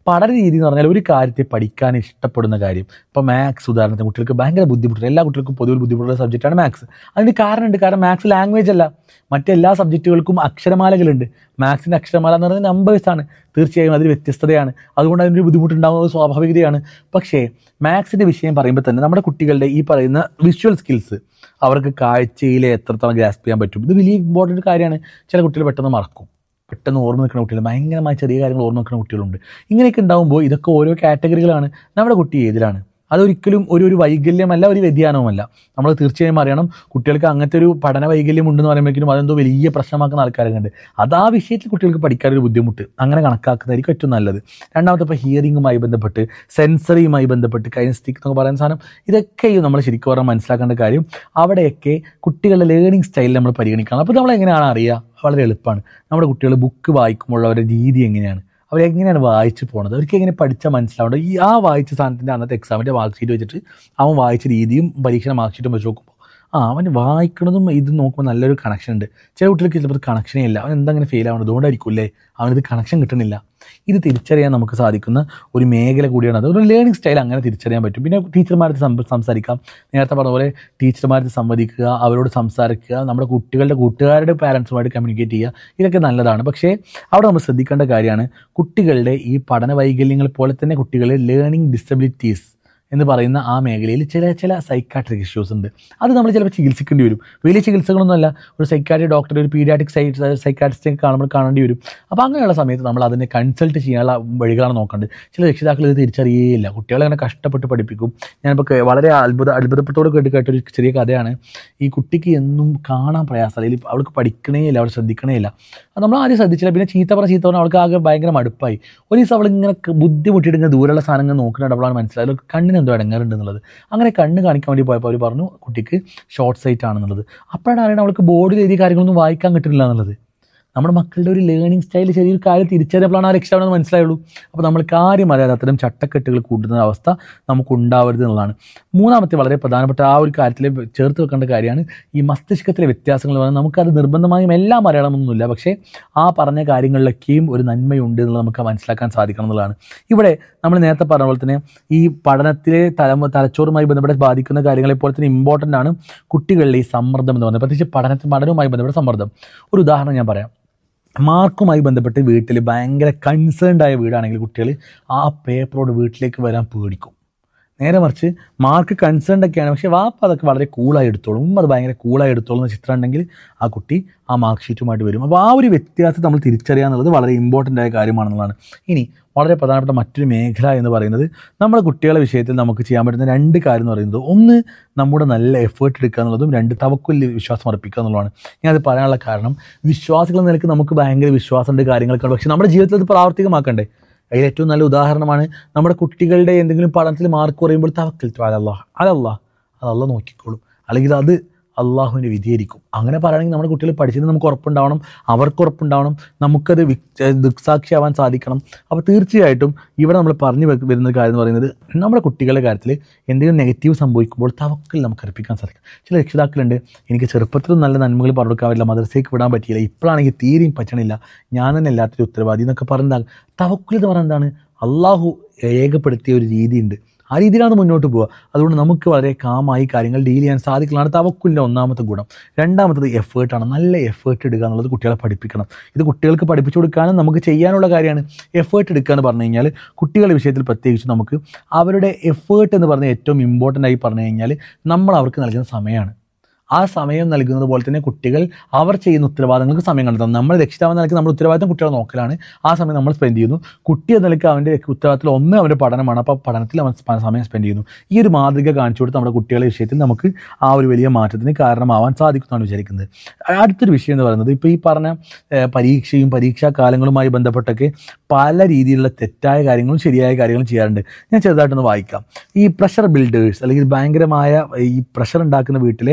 പഠന രീതി എന്ന് പറഞ്ഞാൽ ഒരു കാര്യത്തെ പഠിക്കാൻ ഇഷ്ടപ്പെടുന്ന കാര്യം ഇപ്പോൾ മാത്സ് ഉദാഹരണത്തിന് കുട്ടികൾക്ക് ഭയങ്കര ബുദ്ധിമുട്ടുണ്ട് എല്ലാ കുട്ടികൾക്കും പൊതുവെ ബുദ്ധിമുട്ടുള്ള സബ്ജക്റ്റാണ് മാത്സ് അതിന് കാരണമുണ്ട് കാരണം മാത്സ് ലാംഗ്വേജ് അല്ല മറ്റെല്ലാ സബ്ജക്റ്റുകൾക്കും അക്ഷരമാലകളുണ്ട് മാത്സിൻ്റെ അക്ഷരമാല എന്ന് പറയുന്നത് നമ്പേഴ്സാണ് തീർച്ചയായും അതിൽ വ്യത്യസ്തതയാണ് അതുകൊണ്ട് അതിൻ്റെ ബുദ്ധിമുട്ടുണ്ടാകുന്നത് സ്വാഭാവികതയാണ് പക്ഷേ മാത്സിൻ്റെ വിഷയം പറയുമ്പോൾ തന്നെ നമ്മുടെ കുട്ടികളുടെ ഈ പറയുന്ന വിഷ്വൽ സ്കിൽസ് അവർക്ക് കാഴ്ചയിലെ എത്രത്തോളം ഗ്രാസ്പ് ചെയ്യാൻ പറ്റും ഇത് വലിയ ഇമ്പോർട്ടൻറ്റ് കാര്യമാണ് ചില കുട്ടികൾ പെട്ടെന്ന് മറക്കും പെട്ടെന്ന് ഓർമ്മ നിൽക്കുന്ന കുട്ടികൾ ഭയങ്കരമായ ചെറിയ കാര്യങ്ങൾ ഓർമ്മ നിൽക്കുന്ന കുട്ടികളുണ്ട് ഇങ്ങനെയൊക്കെ ഉണ്ടാകുമ്പോൾ ഇതൊക്കെ ഓരോ കാറ്റഗറികളാണ് നമ്മുടെ കുട്ടി ഏതിലാണ് അതൊരിക്കലും ഒരു ഒരു വൈകല്യമല്ല ഒരു വ്യതിയാനവുമല്ല നമ്മൾ തീർച്ചയായും അറിയണം കുട്ടികൾക്ക് അങ്ങനത്തെ ഒരു പഠന വൈകല്യം ഉണ്ടെന്ന് പറയുമ്പോഴേക്കും അതെന്തോ വലിയ പ്രശ്നമാക്കുന്ന ആൾക്കാരൊക്കെ ഉണ്ട് അത് ആ വിഷയത്തിൽ കുട്ടികൾക്ക് പഠിക്കാൻ ഒരു ബുദ്ധിമുട്ട് അങ്ങനെ കണക്കാക്കുന്നതായിരിക്കും ഏറ്റവും നല്ലത് രണ്ടാമത്തെ ഇപ്പോൾ ഹിയറിങ്ങുമായി ബന്ധപ്പെട്ട് സെൻസറിയുമായി ബന്ധപ്പെട്ട് കൈനസ്റ്റിക് എന്നൊക്കെ പറയുന്ന സാധനം ഇതൊക്കെയും നമ്മൾ ശരിക്കും പറഞ്ഞാൽ മനസ്സിലാക്കേണ്ട കാര്യം അവിടെയൊക്കെ കുട്ടികളുടെ ലേണിംഗ് സ്റ്റൈൽ നമ്മൾ പരിഗണിക്കണം അപ്പോൾ നമ്മൾ എങ്ങനെയാണ് അറിയുക വളരെ എളുപ്പമാണ് നമ്മുടെ കുട്ടികൾ ബുക്ക് വായിക്കുമ്പോൾ അവരുടെ രീതി എങ്ങനെയാണ് അവരെങ്ങനെയാണ് വായിച്ച് പോണത് അവർക്ക് എങ്ങനെ പഠിച്ചാൽ മനസ്സിലാവേണ്ടത് ഈ ആ വായിച്ച സാധനത്തിൻ്റെ അന്നത്തെ എക്സാമിൻ്റെ മാർക്ക് ഷീറ്റ് വെച്ചിട്ട് അവൻ വായിച്ച രീതിയും പരീക്ഷയുടെ മാർക്ക് ഷീറ്റും വെച്ച് നോക്കുമ്പോൾ ആ അവൻ വായിക്കണതും ഇത് നോക്കുമ്പോൾ നല്ലൊരു കണക്ഷൻ ഉണ്ട് ചില കുട്ടികൾക്ക് ചിലപ്പോൾ കണക്ഷനേ ഇല്ല അവൻ എന്തെങ്കിലും ഫെയിൽ ആവണം അതുകൊണ്ടായിരിക്കും അല്ലേ അവനത് കണക്ഷൻ കിട്ടണില്ല ഇത് തിരിച്ചറിയാൻ നമുക്ക് സാധിക്കുന്ന ഒരു മേഖല കൂടിയാണ് അത് ഒരു ലേണിംഗ് സ്റ്റൈൽ അങ്ങനെ തിരിച്ചറിയാൻ പറ്റും പിന്നെ ടീച്ചർമാരുടെ സംസാരിക്കാം നേരത്തെ പറഞ്ഞ പോലെ ടീച്ചർമാരുടെ സംവദിക്കുക അവരോട് സംസാരിക്കുക നമ്മുടെ കുട്ടികളുടെ കൂട്ടുകാരുടെ പാരൻസുമായിട്ട് കമ്മ്യൂണിക്കേറ്റ് ചെയ്യുക ഇതൊക്കെ നല്ലതാണ് പക്ഷേ അവിടെ നമ്മൾ ശ്രദ്ധിക്കേണ്ട കാര്യമാണ് കുട്ടികളുടെ ഈ പഠന വൈകല്യങ്ങൾ പോലെ തന്നെ കുട്ടികളുടെ ലേണിംഗ് ഡിസബിലിറ്റീസ് എന്ന് പറയുന്ന ആ മേഖലയിൽ ചില ചില സൈക്കാട്രിക് ഇഷ്യൂസ് ഉണ്ട് അത് നമ്മൾ ചിലപ്പോൾ ചികിത്സിക്കേണ്ടി വരും വലിയ ചികിത്സകളൊന്നുമല്ല ഒരു സൈക്കാട്രി ഡോക്ടർ ഒരു പീഡിയാറ്റിക് സൈ സൈക്കാട്രിസ്റ്റിനെ കാണുമ്പോൾ കാണേണ്ടി വരും അപ്പോൾ അങ്ങനെയുള്ള സമയത്ത് നമ്മൾ അതിനെ കൺസൾട്ട് ചെയ്യാനുള്ള വഴികളാണ് നോക്കേണ്ടത് ചില രക്ഷിതാക്കൾ ഇത് തിരിച്ചറിയേയില്ല കുട്ടികളെ അങ്ങനെ കഷ്ടപ്പെട്ട് പഠിപ്പിക്കും ഞാനിപ്പോൾ കേ- വളരെ അത്ഭുത അത്ഭുതപ്പെട്ടോട് കേട്ട് കേട്ടൊരു ചെറിയ കഥയാണ് ഈ കുട്ടിക്ക് എന്നും കാണാൻ പ്രയാസം അല്ലെങ്കിൽ അവൾക്ക് പഠിക്കണേ ഇല്ല അവൾ ശ്രദ്ധിക്കണേ ഇല്ല അത് നമ്മൾ ആദ്യം ശ്രദ്ധിച്ചില്ല പിന്നെ ചീത്ത പറഞ്ഞ ചീത്ത പറഞ്ഞ അവൾക്ക് ആകെ ഭയങ്കര മടുപ്പായി ഒരു ദിവസം അവൾ ഇങ്ങനെ ക- ബുദ്ധിമുട്ടിയിട്ട് ഇങ്ങനെ ദൂരെയുള്ള സാധനങ്ങൾ നോക്കുന്നുണ്ട് അവളാണ് മനസ്സിലായത് അവൾക്ക് കണ്ണിന് എന്തോ ഇടങ്ങാറുണ്ട് എന്നുള്ളത് അങ്ങനെ കണ്ണ് കാണിക്കാൻ വേണ്ടി പോയപ്പോൾ അവർ പറഞ്ഞു കുട്ടിക്ക് ഷോർട്ട് സൈറ്റ് ആണെന്നുള്ളത് അപ്പോഴാണ് അറിയണം അവൾക്ക് ബോർഡിൽ എഴുതിയ കാര്യങ്ങളൊന്നും വായിക്കാൻ കിട്ടില്ല എന്നുള്ളത് നമ്മുടെ മക്കളുടെ ഒരു ലേണിംഗ് സ്റ്റൈൽ ചെറിയൊരു കാര്യം തിരിച്ചറിയപ്പോഴാണ് ആ രക്ഷാണെന്ന് മനസ്സിലായുള്ളൂ അപ്പോൾ നമ്മൾ കാര്യം അറിയാതെ അത്തരം ചട്ടക്കെട്ടുകൾ കൂട്ടുന്ന അവസ്ഥ നമുക്ക് ഉണ്ടാവരുത് എന്നുള്ളതാണ് മൂന്നാമത്തെ വളരെ പ്രധാനപ്പെട്ട ആ ഒരു കാര്യത്തിൽ ചേർത്ത് വെക്കേണ്ട കാര്യമാണ് ഈ മസ്തിഷ്കത്തിലെ വ്യത്യാസങ്ങൾ എന്ന് പറഞ്ഞാൽ നമുക്കത് നിർബന്ധമായും എല്ലാം അറിയണമെന്നൊന്നുമില്ല പക്ഷേ ആ പറഞ്ഞ കാര്യങ്ങളിലൊക്കെയും ഒരു നന്മയുണ്ട് എന്നുള്ളത് നമുക്ക് മനസ്സിലാക്കാൻ സാധിക്കണം എന്നുള്ളതാണ് ഇവിടെ നമ്മൾ നേരത്തെ പറഞ്ഞ പോലെ തന്നെ ഈ പഠനത്തിലെ തലമു തലച്ചോറുമായി ബന്ധപ്പെട്ട് ബാധിക്കുന്ന കാര്യങ്ങളെ പോലെ തന്നെ ഇമ്പോർട്ടൻ്റ് ആണ് കുട്ടികളിലെ ഈ സമ്മർദ്ദം എന്ന് പറയുന്നത് പ്രത്യേകിച്ച് പഠനത്തിൽ പഠനവുമായി ബന്ധപ്പെട്ട സമ്മർദ്ദം ഒരു ഉദാഹരണം ഞാൻ പറയാം മാർക്കുമായി ബന്ധപ്പെട്ട് വീട്ടിൽ ഭയങ്കര കൺസേൺഡ് ആയ വീടാണെങ്കിൽ കുട്ടികൾ ആ പേപ്പറോട് വീട്ടിലേക്ക് വരാൻ പേടിക്കും നേരെ മറിച്ച് മാർക്ക് കൺസേൺഡ് ഒക്കെയാണ് പക്ഷേ വാപ്പ അതൊക്കെ വളരെ കൂളായി എടുത്തോളും ഉമ്മ അത് ഭയങ്കര കൂളായി എടുത്തോളും എന്ന ചിത്രം ഉണ്ടെങ്കിൽ ആ കുട്ടി ആ മാർക്ക് ഷീറ്റുമായിട്ട് വരും അപ്പോൾ ആ ഒരു വ്യത്യാസം നമ്മൾ തിരിച്ചറിയുക എന്നുള്ളത് വളരെ ഇമ്പോർട്ടൻ്റ് ആയ കാര്യമാണെന്നുള്ളതാണ് ഇനി വളരെ പ്രധാനപ്പെട്ട മറ്റൊരു മേഖല എന്ന് പറയുന്നത് നമ്മുടെ കുട്ടികളുടെ വിഷയത്തിൽ നമുക്ക് ചെയ്യാൻ പറ്റുന്ന രണ്ട് കാര്യം എന്ന് പറയുന്നത് ഒന്ന് നമ്മുടെ നല്ല എഫേർട്ട് എടുക്കുക എന്നുള്ളതും രണ്ട് തവക്കുല്യ വിശ്വാസം അർപ്പിക്കുക എന്നുള്ളതാണ് ഞാനത് പറയാനുള്ള കാരണം വിശ്വാസികൾ എന്ന നിലയ്ക്ക് നമുക്ക് ഭയങ്കര വിശ്വാസമുണ്ട് കാര്യങ്ങളൊക്കെ ഉണ്ട് പക്ഷേ നമ്മുടെ ജീവിതത്തിൽ അത് പ്രാവർത്തികമാക്കണ്ടേ അതിൽ ഏറ്റവും നല്ല ഉദാഹരണമാണ് നമ്മുടെ കുട്ടികളുടെ എന്തെങ്കിലും പഠനത്തിൽ മാർക്ക് കുറയുമ്പോൾ തവക്കൽ അലല്ലാഹ് അലല്ലാഹ് അത് അല്ല നോക്കിക്കോളും അല്ലെങ്കിൽ അത് അള്ളാഹുവിൻ്റെ വിധിയായിരിക്കും അങ്ങനെ പറയുകയാണെങ്കിൽ നമ്മുടെ കുട്ടികൾ പഠിച്ചത് നമുക്ക് ഉറപ്പുണ്ടാവണം അവർക്ക് ഉറപ്പുണ്ടാവണം നമുക്കത് വിക്- ദൃക്സാക്ഷിയാവാൻ സാധിക്കണം അപ്പോൾ തീർച്ചയായിട്ടും ഇവിടെ നമ്മൾ പറഞ്ഞു വെ- വരുന്ന കാര്യം എന്ന് പറയുന്നത് നമ്മുടെ കുട്ടികളുടെ കാര്യത്തിൽ എന്തെങ്കിലും നെഗറ്റീവ് സംഭവിക്കുമ്പോൾ തവക്കൽ നമുക്ക് അർപ്പിക്കാൻ സാധിക്കും ചില രക്ഷിതാക്കളുണ്ട് എനിക്ക് ചെറുപ്പത്തിലും നല്ല നന്മകൾ പറഞ്ഞു കൊടുക്കാൻ പറ്റില്ല മദ്രസയ്ക്ക് വിടാൻ പറ്റിയില്ല ഇപ്പോഴാണെങ്കിൽ തീരെയും പറ്റണില്ല ഞാൻ തന്നെ എല്ലാത്തിനും ഉത്തരവാദി എന്നൊക്കെ പറഞ്ഞാൽ തവക്കുൽ എന്ന് പറഞ്ഞാൽ എന്താണ് അള്ളാഹു ഏകപ്പെടുത്തിയ ഒരു രീതിയുണ്ട് ആ രീതിയിലാണ് മുന്നോട്ട് പോവുക അതുകൊണ്ട് നമുക്ക് വളരെ കാമായി കാര്യങ്ങൾ ഡീൽ ചെയ്യാൻ സാധിക്കുന്നതാണ് തവക്കുലിൻ്റെ ഒന്നാമത്തെ ഗുണം രണ്ടാമത്തത് എഫേർട്ടാണ് നല്ല എഫേർട്ട് എടുക്കുക എന്നുള്ളത് കുട്ടികളെ പഠിപ്പിക്കണം ഇത് കുട്ടികൾക്ക് പഠിപ്പിച്ചു കൊടുക്കാനും നമുക്ക് ചെയ്യാനുള്ള കാര്യമാണ് എഫേർട്ട് എടുക്കുക എന്ന് പറഞ്ഞു കഴിഞ്ഞാൽ കുട്ടികളുടെ വിഷയത്തിൽ പ്രത്യേകിച്ച് നമുക്ക് അവരുടെ എഫേർട്ട് എന്ന് പറഞ്ഞ ഏറ്റവും ഇമ്പോർട്ടൻ്റ് ആയി പറഞ്ഞു കഴിഞ്ഞാൽ നമ്മൾ അവർക്ക് നൽകുന്ന സമയമാണ് ആ സമയം നൽകുന്നത് പോലെ തന്നെ കുട്ടികൾ അവർ ചെയ്യുന്ന ഉത്തരവാദിത്തങ്ങൾക്ക് സമയം കണ്ടെത്തണം നമ്മൾ രക്ഷിതാവ് നിലയ്ക്ക് നമ്മൾ ഉത്തരവാദിത്തം കുട്ടികളെ നോക്കലാണ് ആ സമയം നമ്മൾ സ്പെൻഡ് ചെയ്യുന്നു കുട്ടി എന്ന നിലയ്ക്ക് അവൻ്റെ ഉത്തരവാദിത്തത്തിൽ ഒന്ന് അവൻ്റെ പഠനമാണ് അപ്പോൾ പഠനത്തിൽ അവൻ സ്പ- സമയം സ്പെൻഡ് ചെയ്യുന്നു ഈ ഒരു മാതൃക കാണിച്ചു കൊടുത്ത് നമ്മുടെ കുട്ടികളുടെ വിഷയത്തിൽ നമുക്ക് ആ ഒരു വലിയ മാറ്റത്തിന് കാരണമാവാൻ സാധിക്കുമെന്നാണ് വിചാരിക്കുന്നത് അടുത്തൊരു വിഷയം എന്ന് പറയുന്നത് ഇപ്പോൾ ഈ പറഞ്ഞ ഏഹ്, പരീക്ഷയും പരീക്ഷാ കാലങ്ങളുമായി ബന്ധപ്പെട്ടൊക്കെ പല രീതിയിലുള്ള തെറ്റായ കാര്യങ്ങളും ശരിയായ കാര്യങ്ങളും ചെയ്യാറുണ്ട് ഞാൻ ചെറുതായിട്ടൊന്ന് വായിക്കാം ഈ പ്രഷർ ബിൽഡേഴ്സ് അല്ലെങ്കിൽ ഭയങ്കരമായ ഈ പ്രഷർ ഉണ്ടാക്കുന്ന വീട്ടിലെ ഒരു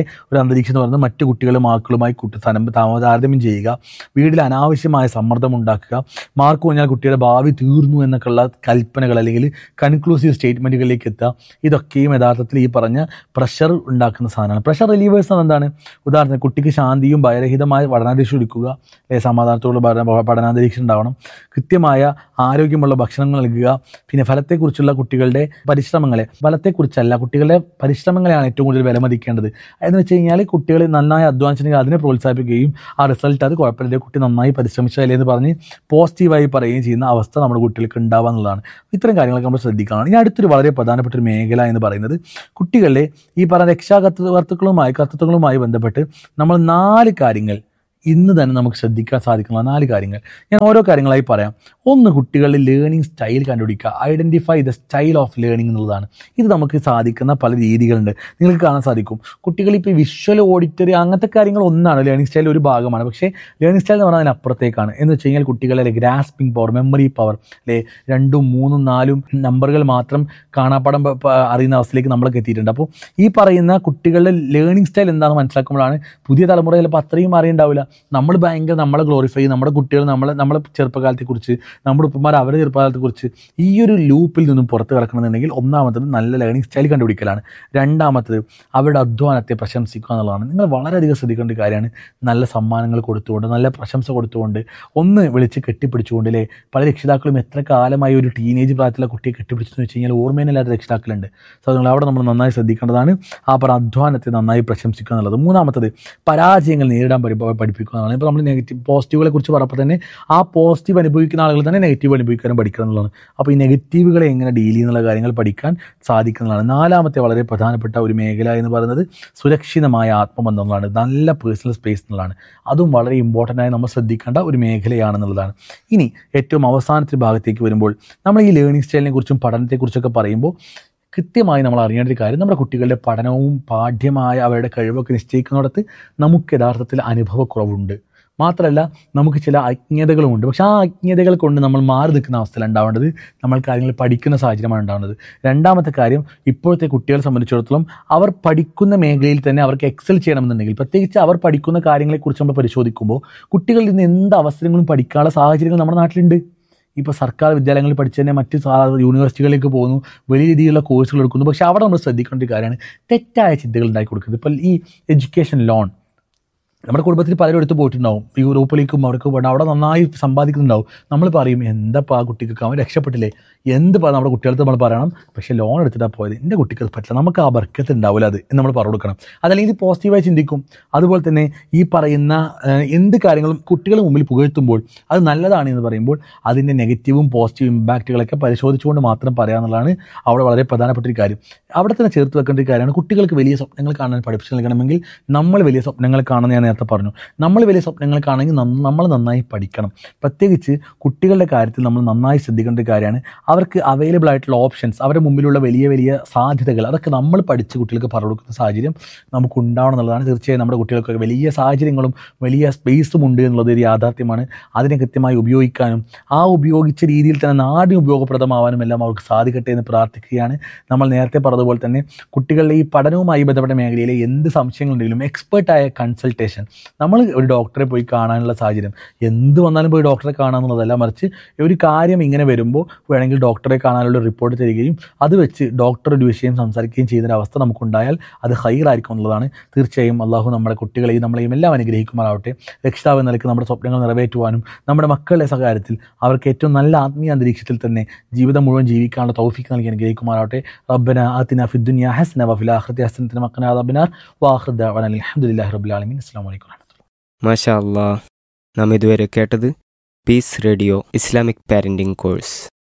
പഠനാന്തരീക്ഷം എന്ന് പറയുന്നത് മറ്റു കുട്ടികളും മാർക്കുകളുമായി കുട്ടി തരം- താമ- താരതമ്യം ചെയ്യുക വീട്ടിൽ അനാവശ്യമായ സമ്മർദ്ദം ഉണ്ടാക്കുക മാർക്ക് കുറഞ്ഞാൽ കുട്ടിയുടെ ഭാവി തീർന്നു എന്നൊക്കെയുള്ള കൽപ്പനകൾ അല്ലെങ്കിൽ കൺക്ലൂസീവ് സ്റ്റേറ്റ്മെൻറ്റുകളിലേക്ക് എത്തുക ഇതൊക്കെയും യഥാർത്ഥത്തിൽ ഈ പറഞ്ഞ പ്രഷർ ഉണ്ടാക്കുന്ന സാധനമാണ് പ്രഷർ റിലീവേഴ്സ് എന്ന് എന്താണ് ഉദാഹരണത്തിന് കുട്ടിക്ക് ശാന്തിയും ഭയരഹിതമായ പഠനാന്തരീക്ഷം ഒരുക്കുക അല്ലെങ്കിൽ സമാധാനത്തോടുള്ള പഠന- പഠനാന്തരീക്ഷം ഉണ്ടാവണം കൃത്യമായ ആരോഗ്യമുള്ള ഭക്ഷണങ്ങൾ നൽകുക പിന്നെ ഫലത്തെക്കുറിച്ചുള്ള കുട്ടികളുടെ പരിശ്രമങ്ങളെ ഫലത്തെക്കുറിച്ചല്ല കുട്ടികളുടെ പരിശ്രമങ്ങളെയാണ് ഏറ്റവും കൂടുതൽ വിലമതിക്കേണ്ടത് എന്ന് വെച്ച് കഴിഞ്ഞാൽ കുട്ടികൾ നന്നായി അധ്വാനിച്ചിട്ടുണ്ടെങ്കിൽ അതിനെ പ്രോത്സാഹിപ്പിക്കുകയും ആ റിസൾട്ട് അത് കുഴപ്പമില്ല കുട്ടി നന്നായി പരിശ്രമിച്ചതല്ലേ എന്ന് പറഞ്ഞ് പോസിറ്റീവായി പറയുകയും ചെയ്യുന്ന അവസ്ഥ നമ്മുടെ കുട്ടികൾക്ക് ഉണ്ടാവുക എന്നുള്ളതാണ് ഇത്തരം കാര്യങ്ങളൊക്കെ നമ്മൾ ശ്രദ്ധിക്കണം ഇനി അടുത്തൊരു വളരെ പ്രധാനപ്പെട്ട ഒരു മേഖല എന്ന് പറയുന്നത് കുട്ടികളുടെ ഈ പറഞ്ഞ രക്ഷാകർത്തൃകർത്തൃക്കളുമായി കർത്തൃത്വങ്ങളുമായി ബന്ധപ്പെട്ട് നമ്മൾ നാല് കാര്യങ്ങൾ ഇന്ന് തന്നെ നമുക്ക് ശ്രദ്ധിക്കാൻ സാധിക്കുന്ന നാല് കാര്യങ്ങൾ ഞാൻ ഓരോ കാര്യങ്ങളായി പറയാം ഒന്ന് കുട്ടികളുടെ ലേണിംഗ് സ്റ്റൈൽ കണ്ടുപിടിക്കുക identify the style of learning എന്നുള്ളതാണ് ഇത് നമുക്ക് സാധിക്കുന്ന പല രീതികളുണ്ട് നിങ്ങൾക്ക് കാണാൻ സാധിക്കും കുട്ടികൾ ഇപ്പോൾ വിഷ്വൽ ഓഡിറ്ററി അങ്ങനത്തെ കാര്യങ്ങൾ ഒന്നാണ് ലേണിംഗ് സ്റ്റൈൽ ഒരു ഭാഗമാണ് പക്ഷേ ലേണിംഗ് സ്റ്റൈൽ എന്ന് പറഞ്ഞാൽ അതിനപ്പുറത്തേക്കാണ് എന്ന് വെച്ച് കഴിഞ്ഞാൽ കുട്ടികളെ ഗ്രാസ്പിംഗ് പവർ മെമ്മറി പവർ അല്ലെ രണ്ടും മൂന്നും നാലും നമ്പറുകൾ മാത്രം കാണാപ്പാടം പ- പ- അറിയുന്ന അവസ്ഥയിലേക്ക് നമ്മളൊക്കെ എത്തിയിട്ടുണ്ട് അപ്പോൾ ഈ പറയുന്ന കുട്ടികളുടെ ലേണിംഗ് സ്റ്റൈൽ എന്താണെന്ന് മനസ്സിലാക്കുമ്പോഴാണ് പുതിയ തലമുറ ചിലപ്പോൾ അത്രയും അറിയുണ്ടാവില്ല നമ്മൾ ഭയങ്കര നമ്മളെ ഗ്ലോറിഫൈ ചെയ്യും നമ്മുടെ കുട്ടികൾ നമ്മളെ നമ്മളെ ചെറുപ്പകാലത്തെക്കുറിച്ച് നമ്മുടെ ഉപ്പന്മാർ അവരുടെ ചെറുപ്പകാലത്തെക്കുറിച്ച് ഈ ഒരു ലൂപ്പിൽ നിന്നും പുറത്ത് കിടക്കണമെന്നുണ്ടെങ്കിൽ ഒന്നാമത്തത് നല്ല ലേണിംഗ് സ്റ്റൈൽ കണ്ടുപിടിക്കലാണ് രണ്ടാമത്തത് അവരുടെ അധ്വാനത്തെ പ്രശംസിക്കുക എന്നുള്ളതാണ് നിങ്ങൾ വളരെയധികം ശ്രദ്ധിക്കേണ്ട ഒരു കാര്യമാണ് നല്ല സമ്മാനങ്ങൾ കൊടുത്തുകൊണ്ട് നല്ല പ്രശംസ കൊടുത്തുകൊണ്ട് ഒന്ന് വിളിച്ച് കെട്ടിപ്പിടിച്ചുകൊണ്ട് അല്ലേ പല രക്ഷിതാക്കളും എത്ര കാലമായി ഒരു ടീനേജ് പ്രായത്തിലെ കുട്ടിയെ കെട്ടിപ്പിടിച്ചെന്ന് വെച്ച് കഴിഞ്ഞാൽ ഓർമ്മയില്ലാത്ത രക്ഷിതാക്കളുണ്ട് സോ നിങ്ങൾ അവിടെ നമ്മൾ നന്നായി ശ്രദ്ധിക്കേണ്ടതാണ് ആ പറഞ്ഞ അധ്വാനത്തെ നന്നായി പ്രശംസിക്കുക എന്നുള്ളത് മൂന്നാമത്തത് പരാജയങ്ങൾ നേരിടാൻ പഠി പഠിപ്പിക്കുക എന്നുള്ളതാണ് ഇപ്പോൾ നമ്മൾ നെഗറ്റീവ് പോസിറ്റീവുകളെ കുറിച്ച് പറഞ്ഞപ്പോൾ തന്നെ ആ പോസിറ്റീവ് അനുഭവിക്കുന്ന ആളുകൾ തന്നെ നെഗറ്റീവ് അനുഭവിക്കാനും പഠിക്കുക എന്നുള്ളതാണ് അപ്പോൾ ഈ നെഗറ്റീവുകളെ എങ്ങനെ ഡീൽ ചെയ്യുന്നുള്ള കാര്യങ്ങൾ പഠിക്കാൻ സാധിക്കുന്നതാണ് നാലാമത്തെ വളരെ പ്രധാനപ്പെട്ട ഒരു മേഖല എന്ന് പറയുന്നത് സുരക്ഷിതമായ ആത്മബന്ധം എന്നുള്ളതാണ് നല്ല പേഴ്സണൽ സ്പേസ് എന്നുള്ളതാണ് അതും വളരെ ഇമ്പോർട്ടൻ്റ് ആയി നമ്മൾ ശ്രദ്ധിക്കേണ്ട ഒരു മേഖലയാണെന്നുള്ളതാണ് ഇനി ഏറ്റവും അവസാനത്തെ ഭാഗത്തേക്ക് വരുമ്പോൾ നമ്മൾ ഈ ലേണിംഗ് സ്റ്റൈലിനെ കുറിച്ചും പഠനത്തെക്കുറിച്ചൊക്കെ പറയുമ്പോൾ കൃത്യമായി നമ്മൾ അറിയേണ്ട ഒരു കാര്യം നമ്മുടെ കുട്ടികളുടെ പഠനവും പാഠ്യമായ അവരുടെ കഴിവൊക്കെ നിശ്ചയിക്കുന്നിടത്ത് നമുക്ക് യഥാർത്ഥത്തിൽ അനുഭവക്കുറവുണ്ട് മാത്രമല്ല നമുക്ക് ചില അജ്ഞതകളുമുണ്ട് പക്ഷെ ആ അജ്ഞതകൾ കൊണ്ട് നമ്മൾ മാറി നിൽക്കുന്ന അവസ്ഥയിലാണ് ഉണ്ടാവേണ്ടത് നമ്മൾ കാര്യങ്ങൾ പഠിക്കുന്ന സാഹചര്യമാണ് ഉണ്ടാവേണ്ടത് രണ്ടാമത്തെ കാര്യം ഇപ്പോഴത്തെ കുട്ടികളെ സംബന്ധിച്ചിടത്തോളം അവർ പഠിക്കുന്ന മേഖലയിൽ തന്നെ അവർക്ക് എക്സൽ ചെയ്യണമെന്നുണ്ടെങ്കിൽ പ്രത്യേകിച്ച് അവർ പഠിക്കുന്ന കാര്യങ്ങളെക്കുറിച്ച് നമ്മൾ പരിശോധിക്കുമ്പോൾ കുട്ടികളിൽ നിന്ന് എന്ത് അവസരങ്ങളും പഠിക്കാനുള്ള സാഹചര്യങ്ങൾ നമ്മുടെ നാട്ടിലുണ്ട് ഇപ്പോൾ സർക്കാർ വിദ്യാലയങ്ങളിൽ പഠിച്ചു തന്നെ മറ്റ് സാ- യൂണിവേഴ്സിറ്റികളിലേക്ക് പോകുന്നു വലിയ രീതിയിലുള്ള കോഴ്സുകൾ എടുക്കുന്നു പക്ഷേ അവിടെ നമ്മൾ ശ്രദ്ധിക്കേണ്ട ഒരു കാര്യമാണ് തെറ്റായ ചിന്തകൾ ഉണ്ടാക്കി കൊടുക്കുന്നത് ഇപ്പോൾ ഈ എഡ്യൂക്കേഷൻ ലോൺ നമ്മുടെ കുടുംബത്തിൽ പലരും എടുത്ത് പോയിട്ടുണ്ടാവും ഈ യൂറോപ്പിലേക്കും അവർക്ക് പോകണം അവിടെ നന്നായി സമ്പാദിക്കുന്നുണ്ടാവും നമ്മൾ പറയും എന്താ ആ കുട്ടിക്ക് അവൻ രക്ഷപ്പെട്ടില്ലേ എന്ത് പറ നമ്മുടെ കുട്ടികൾക്ക് നമ്മൾ പറയണം പക്ഷേ ലോൺ എടുത്തിട്ടാണ് പോയത് എൻ്റെ കുട്ടിക്ക് അത് പറ്റില്ല നമുക്ക് ആ ബർക്കത്ത് ഉണ്ടാവില്ല അത് എന്ന് നമ്മൾ പറഞ്ഞു കൊടുക്കണം അതല്ലെങ്കിൽ ഇത് പോസിറ്റീവായി ചിന്തിക്കും അതുപോലെ തന്നെ ഈ പറയുന്ന ഏഹ്, എന്ത് കാര്യങ്ങളും കുട്ടികൾ മുമ്പിൽ പുകഴ്ത്തുമ്പോൾ അത് നല്ലതാണ് എന്ന് പറയുമ്പോൾ അതിൻ്റെ നെഗറ്റീവും പോസിറ്റീവ് ഇമ്പാക്റ്റുകളൊക്കെ പരിശോധിച്ചുകൊണ്ട് മാത്രം പറയാന്നുള്ളതാണ് അവിടെ വളരെ പ്രധാനപ്പെട്ട ഒരു കാര്യം അവിടെ തന്നെ ചേർത്ത് വെക്കേണ്ട ഒരു കാര്യമാണ് കുട്ടികൾക്ക് വലിയ സ്വപ്നങ്ങൾ കാണാൻ പഠിപ്പിച്ചു നൽകണമെങ്കിൽ നമ്മൾ വലിയ സ്വപ്നങ്ങൾ കാണുന്ന ഞാൻ നേരത്തെ പറഞ്ഞു നമ്മൾ വലിയ സ്വപ്നങ്ങൾ കാണണമെങ്കിൽ നം- നമ്മൾ നന്നായി പഠിക്കണം പ്രത്യേകിച്ച് കുട്ടികളുടെ കാര്യത്തിൽ നമ്മൾ നന്നായി ശ്രദ്ധിക്കേണ്ട ഒരു കാര്യമാണ് അവർക്ക് അവൈലബിൾ ആയിട്ടുള്ള ഓപ്ഷൻസ് അവരുടെ മുമ്പിലുള്ള വലിയ വലിയ സാധ്യതകൾ അതൊക്കെ നമ്മൾ പഠിച്ച് കുട്ടികൾക്ക് പറഞ്ഞു കൊടുക്കുന്ന സാഹചര്യം നമുക്ക് ഉണ്ടാവണം എന്നുള്ളതാണ് തീർച്ചയായും നമ്മുടെ കുട്ടികൾക്ക് വലിയ സാഹചര്യങ്ങളും വലിയ സ്പേസും ഉണ്ട് എന്നുള്ളത് ഒരു യാഥാർത്ഥ്യമാണ് അതിനെ കൃത്യമായി ഉപയോഗിക്കാനും ആ ഉപയോഗിച്ച രീതിയിൽ തന്നെ നാടിന് ഉപയോഗപ്രദമാവാനും എല്ലാം അവർക്ക് സാധിക്കട്ടെ എന്ന് പ്രാർത്ഥിക്കുകയാണ് നമ്മൾ നേരത്തെ പറഞ്ഞതുപോലെ തന്നെ കുട്ടികളുടെ ഈ പഠനവുമായി ബന്ധപ്പെട്ട മേഖലയിലെ എന്ത് സംശയങ്ങളുണ്ടെങ്കിലും എക്സ്പേർട്ടായ കൺസൾട്ടേഷൻ നമ്മൾ ഒരു ഡോക്ടറെ പോയി കാണാനുള്ള സാഹചര്യം എന്ത് വന്നാലും പോയി ഡോക്ടറെ കാണാമെന്നുള്ളതല്ല മറിച്ച് ഒരു കാര്യം ഇങ്ങനെ വരുമ്പോൾ വേണമെങ്കിൽ ഡോക്ടറെ കാണാനുള്ള റിപ്പോർട്ട് തരികയും അത് വെച്ച് ഡോക്ടർ ഒരു വിഷയം സംസാരിക്കുകയും ചെയ്യുന്ന ഒരു അവസ്ഥ നമുക്കുണ്ടായാൽ അത് ഹൈറായിരിക്കും എന്നുള്ളതാണ് തീർച്ചയായും അള്ളാഹു നമ്മുടെ കുട്ടികളെയും നമ്മളെയും എല്ലാം അനുഗ്രഹിക്കുമാറാവട്ടെ രക്ഷിതാവ് എന്ന നിലയ്ക്ക് നമ്മുടെ സ്വപ്നങ്ങൾ നിറവേറ്റുവാനും നമ്മുടെ മക്കളുടെ സഹായത്തിൽ അവർക്ക് ഏറ്റവും നല്ല ആത്മീയ അന്തരീക്ഷത്തിൽ തന്നെ ജീവിതം മുഴുവൻ ജീവിക്കാനുള്ള തൗഫീക്ക് നൽകി അനുഗ്രഹിക്കുമാറാവട്ടെ റബ്ബന ആതിന ഫിദ്ദുനിയ ഹസന വഫിൽ ആഖിറതി ഹസനത്തിന് മക്കന അദാബിനാർ വാഖിർ ദഅവാന അൽഹംദുലില്ലാഹി റബ്ബിൽ ആലമീൻ അസ്സലാമു അലൈക്കും മാഷാ അല്ലാ നാം ഇതുവരെ കേട്ടത് peace radio Islamic parenting course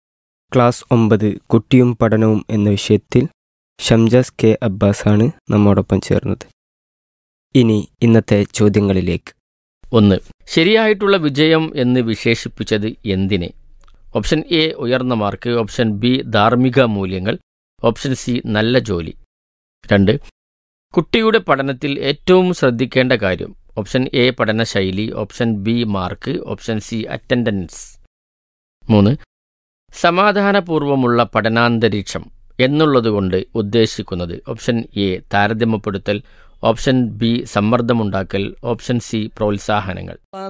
class ഒമ്പത് കുട്ടിയും പഠനവും എന്ന വിഷയത്തിൽ ഷംജാസ് കെ അബ്ബാസ് ആണ് നമ്മോടൊപ്പം ചേർന്നത് ഇനി ഇന്നത്തെ ചോദ്യങ്ങളിലേക്ക് ഒന്ന് ശരിയായിട്ടുള്ള വിജയം എന്ന് വിശേഷിപ്പിച്ചത് എന്തിനെ ഓപ്ഷൻ എ ഉയർന്ന മാർക്ക് ഓപ്ഷൻ ബി ധാർമ്മിക മൂല്യങ്ങൾ ഓപ്ഷൻ സി നല്ല ജോലി രണ്ട് കുട്ടിയുടെ പഠനത്തിൽ ഏറ്റവും ശ്രദ്ധിക്കേണ്ട കാര്യം ഓപ്ഷൻ എ പഠനശൈലി option B mark option C attendance മൂന്ന് സമാധാനപൂർവമുള്ള പഠനാന്തരീക്ഷം എന്നുള്ളതുകൊണ്ട് ഉദ്ദേശിക്കുന്നത് ഓപ്ഷൻ എ താരതമ്യപ്പെടുത്തൽ ഓപ്ഷൻ ബി സമ്മർദ്ദമുണ്ടാക്കൽ ഓപ്ഷൻ സി പ്രോത്സാഹനങ്ങൾ